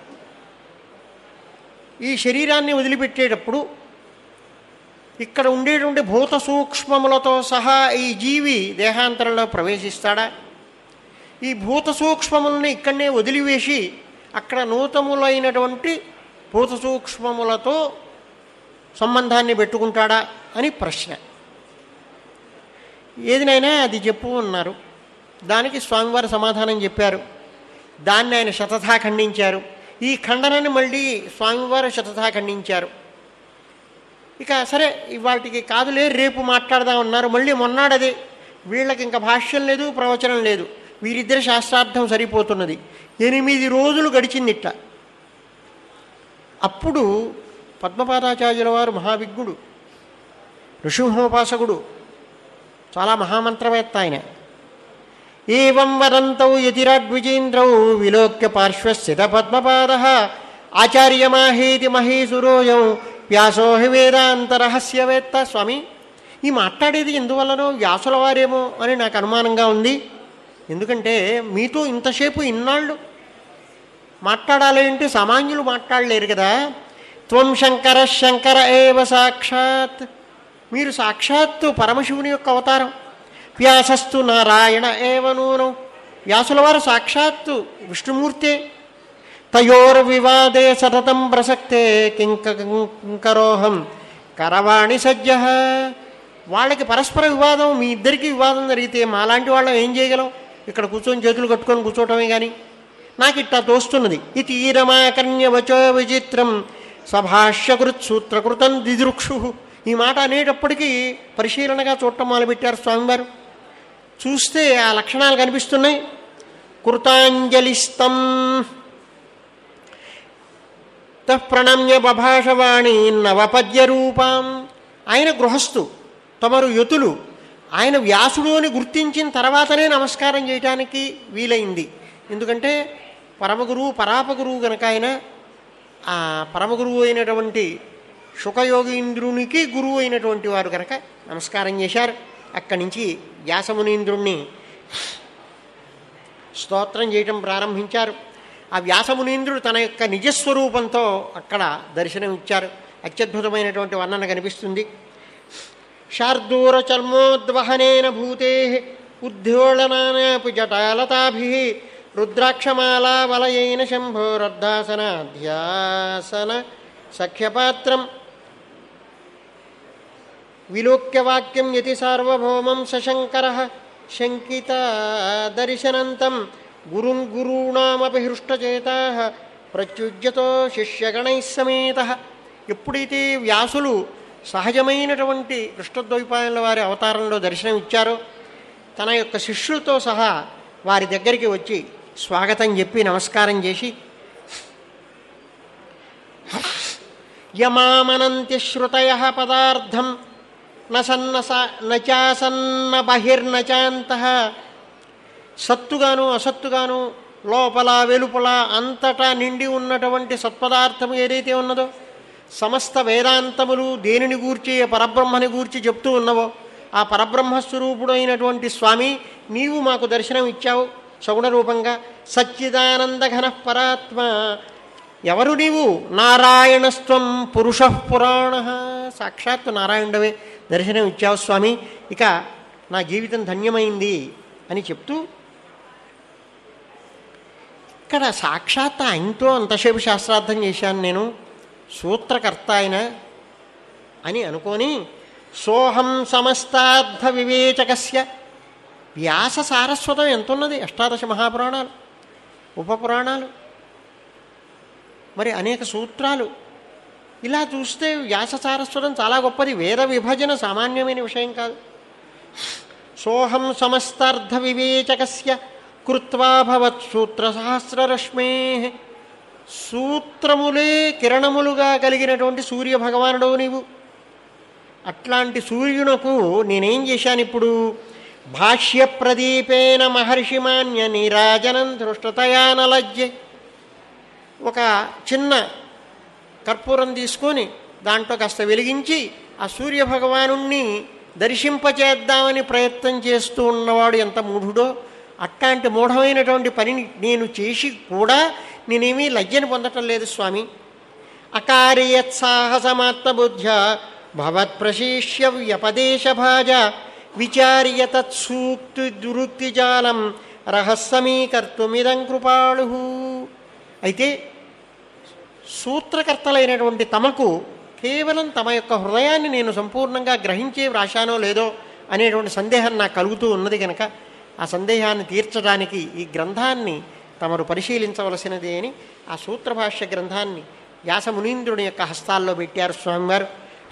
ఈ శరీరాన్ని వదిలిపెట్టేటప్పుడు ఇక్కడ ఉండేటువంటి భూత సూక్ష్మములతో సహా ఈ జీవి దేహాంతరంలో ప్రవేశిస్తాడా ఈ భూత సూక్ష్మములని ఇక్కడనే వదిలివేసి అక్కడ నూతములైనటువంటి భూత సూక్ష్మములతో సంబంధాన్ని పెట్టుకుంటాడా అని ప్రశ్న ఏదినైనా అది చెప్పు అన్నారు దానికి స్వామివారు సమాధానం చెప్పారు దాన్ని ఆయన శతథా ఖండించారు ఈ ఖండనాన్ని మళ్ళీ స్వామివారు శతథా ఖండించారు ఇక సరే ఇవాటికి కాదులే రేపు మాట్లాడదాం అన్నారు మళ్ళీ మొన్నాడదే వీళ్ళకి ఇంకా భాష్యం లేదు ప్రవచనం లేదు వీరిద్దరి శాస్త్రార్థం సరిపోతున్నది ఎనిమిది రోజులు గడిచింది ఇట్లా అప్పుడు పద్మపాదాచార్యుల వారు మహావిజ్ఞుడు ఋషింహోపాసకుడు చాలా మహామంత్రవేత్త ఆయన ఏం వదంతౌ యతిరాడ్విజేంద్రౌ విలోక్య పార్శ్వస్థిత పద్మపాద ఆచార్యమాహేతి మహేశురోయం వ్యాసో హి వేదాంతరహస్యవేత్త స్వామి ఈ మాట్లాడేది ఎందువల్లనో వ్యాసుల వారేమో అని నాకు అనుమానంగా ఉంది ఎందుకంటే మీతో ఇంతసేపు ఇన్నాళ్ళు మాట్లాడాలి అంటే సామాన్యులు మాట్లాడలేరు కదా త్వం శంకర శంకర ఏవ సాక్షాత్ మీరు సాక్షాత్తు పరమశివుని యొక్క అవతారం వ్యాసస్తు నారాయణ ఏవ నూనం వ్యాసుల వారు సాక్షాత్తు విష్ణుమూర్తే తయోర్వివాదే సతతం ప్రసక్తే కింకరోహం కరవాణి సజ్జ వాళ్ళకి పరస్పర వివాదం మీ ఇద్దరికి వివాదం జరిగితే మాలాంటి వాళ్ళం ఏం చేయగలం ఇక్కడ కూర్చొని చేతులు కట్టుకొని కూర్చోవటమే కానీ నాకు ఇట్టా తోస్తున్నది ఇది ఈరమాకర్ణ్య వచో విచిత్రం సభాష్యకృత్ సూత్రకృతం దిదృక్షు ఈ మాట అనేటప్పటికీ పరిశీలనగా చూడటం మొదలుపెట్టారు స్వామివారు చూస్తే ఆ లక్షణాలు కనిపిస్తున్నాయి కృతాంజలిస్తం తః ప్రణమ్య బభాషవాణి నవపద్య రూపాం ఆయన గృహస్థు తమరు యతులు ఆయన వ్యాసుడు అని గుర్తించిన తర్వాతనే నమస్కారం చేయటానికి వీలైంది ఎందుకంటే పరమగురువు పరాపగురువు గనక ఆయన ఆ పరమగురువు అయినటువంటి శుకయోగీంద్రునికి గురువు అయినటువంటి వారు కనుక నమస్కారం చేశారు అక్కడి నుంచి వ్యాసమునీంద్రుణ్ణి స్తోత్రం చేయటం ప్రారంభించారు ఆ వ్యాసమునీంద్రుడు తన యొక్క నిజస్వరూపంతో అక్కడ దర్శనం ఇచ్చారు అత్యద్భుతమైనటువంటి వర్ణన కనిపిస్తుంది శార్దూర చర్మోద్వహనేన భూతే ఉద్యోళనానాపి జటాలతాభి రుద్రాక్షమాలా వలయైన శంభోరర్ధాసనాధ్యాసన సఖ్యపాత్రం విలోక్య వాక్యం యతి సార్వభౌమం సశంకర శంకిత దర్శనంతం గురుం గురూణామపి హృష్టచేతా ప్రత్యుజ్యతో శిష్యగణై సమేత ఎప్పుడైతే వ్యాసులు సహజమైనటువంటి కృష్ణద్వైపాయనుల వారి అవతారంలో దర్శనం ఇచ్చారో తన యొక్క శిష్యులతో సహా వారి దగ్గరికి వచ్చి స్వాగతం చెప్పి నమస్కారం చేసి యమామనంతి శ్రుతయ పదార్థం న సన్న నచాసన్న బహిర్నచాంత సత్తుగాను అసత్తుగాను లోపల వెలుపల అంతటా నిండి ఉన్నటువంటి సత్పదార్థం ఏదైతే ఉన్నదో సమస్త వేదాంతములు దేనిని గూర్చి ఏ పరబ్రహ్మని గూర్చి చెప్తూ ఉన్నవో ఆ పరబ్రహ్మస్వరూపుడైనటువంటి స్వామి నీవు మాకు దర్శనం ఇచ్చావు సగుణ రూపంగా సచ్చిదానంద ఘన పరాత్మ ఎవరు నీవు నారాయణస్త్వం పురుష పురాణ సాక్షాత్తు నారాయణుడవే దర్శనం ఇచ్చావు స్వామి ఇక నా జీవితం ధన్యమైంది అని చెప్తూ ఇక్కడ సాక్షాత్ ఆయనతో అంతసేపు శాస్త్రార్థం చేశాను నేను సూత్రకర్త ఆయన అని అనుకొని సోహం సమస్తార్థ వివేచకస్య వ్యాస సారస్వతం ఎంతున్నది అష్టాదశ మహాపురాణాలు ఉపపురాణాలు మరి అనేక సూత్రాలు ఇలా చూస్తే వ్యాస సారస్వతం చాలా గొప్పది వేద విభజన సామాన్యమైన విషయం కాదు సోహం సమస్తార్థ వివేచకస్య కృత్వా భవత్ సూత్ర సహస్రరశ్మే సూత్రములే కిరణములుగా కలిగినటువంటి సూర్య భగవానుడు నీవు అట్లాంటి సూర్యునకు నేనేం చేశాను ఇప్పుడు భాష్య ప్రదీపేన మహర్షిమాన్య నీరాజనం దృష్టతయానలజ్జే ఒక చిన్న కర్పూరం తీసుకొని దాంట్లో కాస్త వెలిగించి ఆ సూర్య భగవాను దర్శింపచేద్దామని ప్రయత్నం చేస్తూ ఉన్నవాడు ఎంత మూఢుడో అట్లాంటి మూఢమైనటువంటి పనిని నేను చేసి కూడా నేనేమీ లజ్జను పొందటం లేదు స్వామి అకార్యత్సాహసమాత్మబుద్ధ్య భవత్ప్రశిష్య వ్యపదేశభాజ విచార్య తత్సూక్తి దురుక్తిజాలం రహస్యమీకర్తుమిదం కృపాళు అయితే సూత్రకర్తలైనటువంటి తమకు కేవలం తమ యొక్క హృదయాన్ని నేను సంపూర్ణంగా గ్రహించే వ్రాశానో లేదో అనేటువంటి సందేహం నాకు కలుగుతూ ఉన్నది కనుక ఆ సందేహాన్ని తీర్చడానికి ఈ గ్రంథాన్ని తమరు పరిశీలించవలసినది అని ఆ సూత్రభాష్య గ్రంథాన్ని వ్యాసమునీంద్రుని యొక్క హస్తాల్లో పెట్టారు స్వామివారు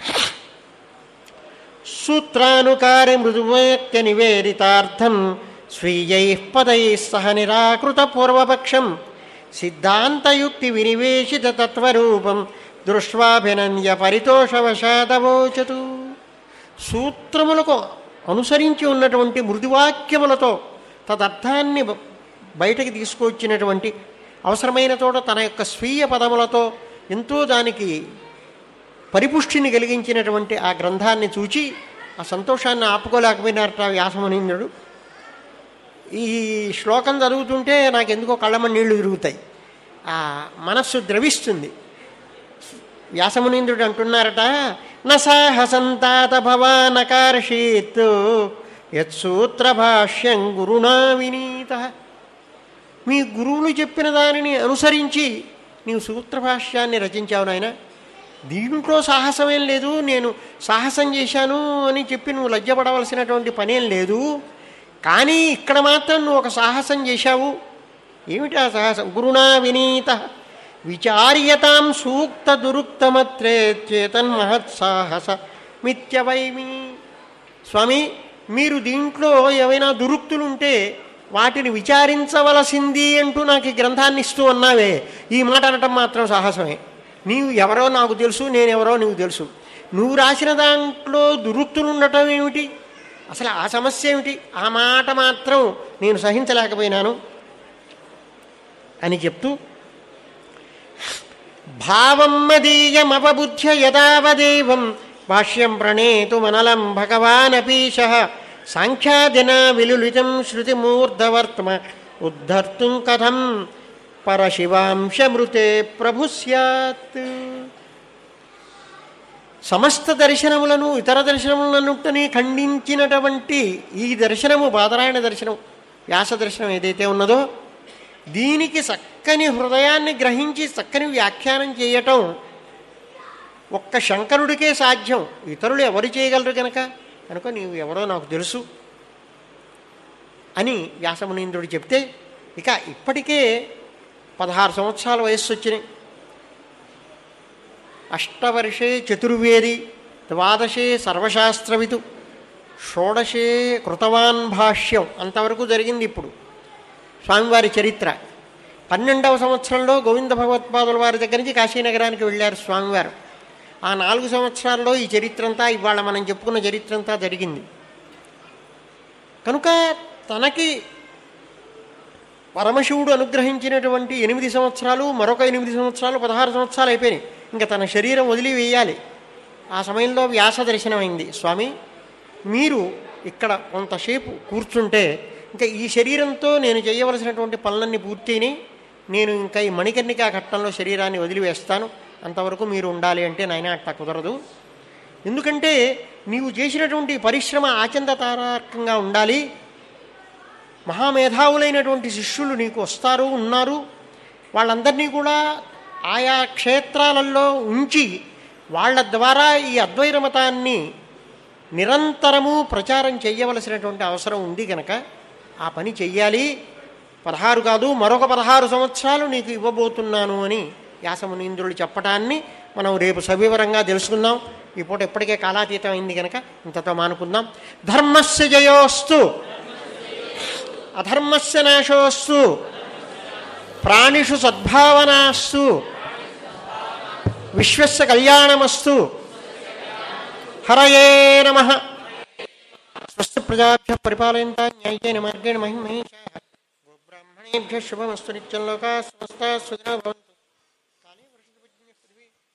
సూత్రానుకారి మృదువాక్య నివేదితార్థం స్వీయై పదై సహ నిరాకృత పూర్వపక్షం సిద్ధాంతయుక్తి వినివేశిత తత్వరూపం దృష్వాభినంద్య పరితోషవశాదవోచతు సూత్రములకు అనుసరించి ఉన్నటువంటి మృదువాక్యములతో తదర్థాన్ని బ- బయటకి తీసుకొచ్చినటువంటి అవసరమైన చోట తన యొక్క స్వీయ పదములతో ఎంతో దానికి పరిపుష్టిని కలిగించినటువంటి ఆ గ్రంథాన్ని చూచి ఆ సంతోషాన్ని ఆపుకోలేకపోయినారట వ్యాసమునీంద్రుడు ఈ శ్లోకం చదువుతుంటే నాకు ఎందుకో కళ్ళమ నీళ్లు తిరుగుతాయి ఆ మనస్సు ద్రవిస్తుంది వ్యాసమునీంద్రుడు అంటున్నారట నసాహసంతాత భవానకార్షీత్ యత్సూత్ర భాష్యం గురుణా వినీత మీ గురువులు చెప్పిన దానిని అనుసరించి నీవు సూత్ర భాష్యాన్ని రచించావు నాయన దీంట్లో సాహసమేం లేదు నేను సాహసం చేశాను అని చెప్పి నువ్వు లజ్జపడవలసినటువంటి పనేం లేదు కానీ ఇక్కడ మాత్రం నువ్వు ఒక సాహసం చేశావు ఏమిటి ఆ సాహసం గురుణా వినీత విచార్యతాం సూక్త దురుక్తమత్రే చేతన్ మహత్సాహస మిత్యవైమి స్వామి మీరు దీంట్లో ఏవైనా దురుక్తులుంటే వాటిని విచారించవలసింది అంటూ నాకు ఈ గ్రంథాన్ని ఇస్తూ ఉన్నావే ఈ మాట అనటం మాత్రం సాహసమే నీవు ఎవరో నాకు తెలుసు నేనెవరో నీకు తెలుసు నువ్వు రాసిన దాంట్లో దురుక్తులు ఉండటం ఏమిటి అసలు ఆ సమస్య ఏమిటి ఆ మాట మాత్రం నేను సహించలేకపోయినాను అని చెప్తూ భావం మదీయమపబుద్ధ్య యదావదేవం భాష్యం ప్రణేతు మనలం భగవానపీశ సాంఖ్యాదిన విలులితం శృతిమూర్ధవర్త్మ ఉద్ధర్తుం కథం పరశివాంశమృతే ప్రభు స్యాత్ సమస్త దర్శనములను ఇతర దర్శనములన్నింటినీ ఖండించినటువంటి ఈ దర్శనము బాదరాయణ దర్శనం వ్యాస దర్శనం ఏదైతే ఉన్నదో దీనికి చక్కని హృదయాన్ని గ్రహించి చక్కని వ్యాఖ్యానం చేయటం ఒక్క శంకరుడికే సాధ్యం ఇతరులు ఎవరు చేయగలరు కనుక కనుక నీవు ఎవరో నాకు తెలుసు అని వ్యాసమునీంద్రుడు చెప్తే ఇక ఇప్పటికే పదహారు సంవత్సరాల వయస్సు వచ్చినాయి అష్టవర్షే చతుర్వేది ద్వాదశే సర్వశాస్త్రవితు షోడశే కృతవాన్ భాష్యం అంతవరకు జరిగింది ఇప్పుడు స్వామివారి చరిత్ర పన్నెండవ సంవత్సరంలో గోవింద భగవత్పాదుల వారి దగ్గర నుంచి కాశీనగరానికి వెళ్ళారు స్వామివారు ఆ నాలుగు సంవత్సరాల్లో ఈ చరిత్ర అంతా ఇవాళ మనం చెప్పుకున్న చరిత్ర అంతా జరిగింది కనుక తనకి పరమశివుడు అనుగ్రహించినటువంటి ఎనిమిది సంవత్సరాలు మరొక ఎనిమిది సంవత్సరాలు పదహారు సంవత్సరాలు అయిపోయినాయి ఇంకా తన శరీరం వదిలివేయాలి ఆ సమయంలో వ్యాస దర్శనమైంది స్వామి మీరు ఇక్కడ కొంతసేపు కూర్చుంటే ఇంకా ఈ శరీరంతో నేను చేయవలసినటువంటి పనులన్నీ పూర్తయినాయి నేను ఇంకా ఈ మణికర్ణికా ఘట్టంలో శరీరాన్ని వదిలివేస్తాను అంతవరకు మీరు ఉండాలి అంటే నాయన అట్లా కుదరదు ఎందుకంటే నీవు చేసినటువంటి పరిశ్రమ ఆచందతారకంగా ఉండాలి మహామేధావులైనటువంటి శిష్యులు నీకు వస్తారు ఉన్నారు వాళ్ళందరినీ కూడా ఆయా క్షేత్రాలలో ఉంచి వాళ్ళ ద్వారా ఈ అద్వైత మతాన్ని నిరంతరము ప్రచారం చేయవలసినటువంటి అవసరం ఉంది కనుక ఆ పని చెయ్యాలి పదహారు కాదు మరొక పదహారు సంవత్సరాలు నీకు ఇవ్వబోతున్నాను అని వ్యాసమునీంద్రుడు చెప్పటాన్ని మనం రేపు సవివరంగా తెలుసుకుందాం ఈ పూట ఇప్పటికే కాలాతీతం అయింది కనుక ఇంతతో మానుకుందాం ధర్మస్య జయోస్తు అధర్మస్య నాశోస్తు ప్రాణిషు సద్భావనాస్తు విశ్వస్య కళ్యాణమస్తు హరయే నమ స్వస్తి ప్రజాభ్య పరిపాలయంతా న్యాయేన మార్గేణ మహిమహేషా గోబ్రాహ్మణేభ్య శుభమస్తు నిత్యం లోకా సమస్తా సుఖినో భవంతు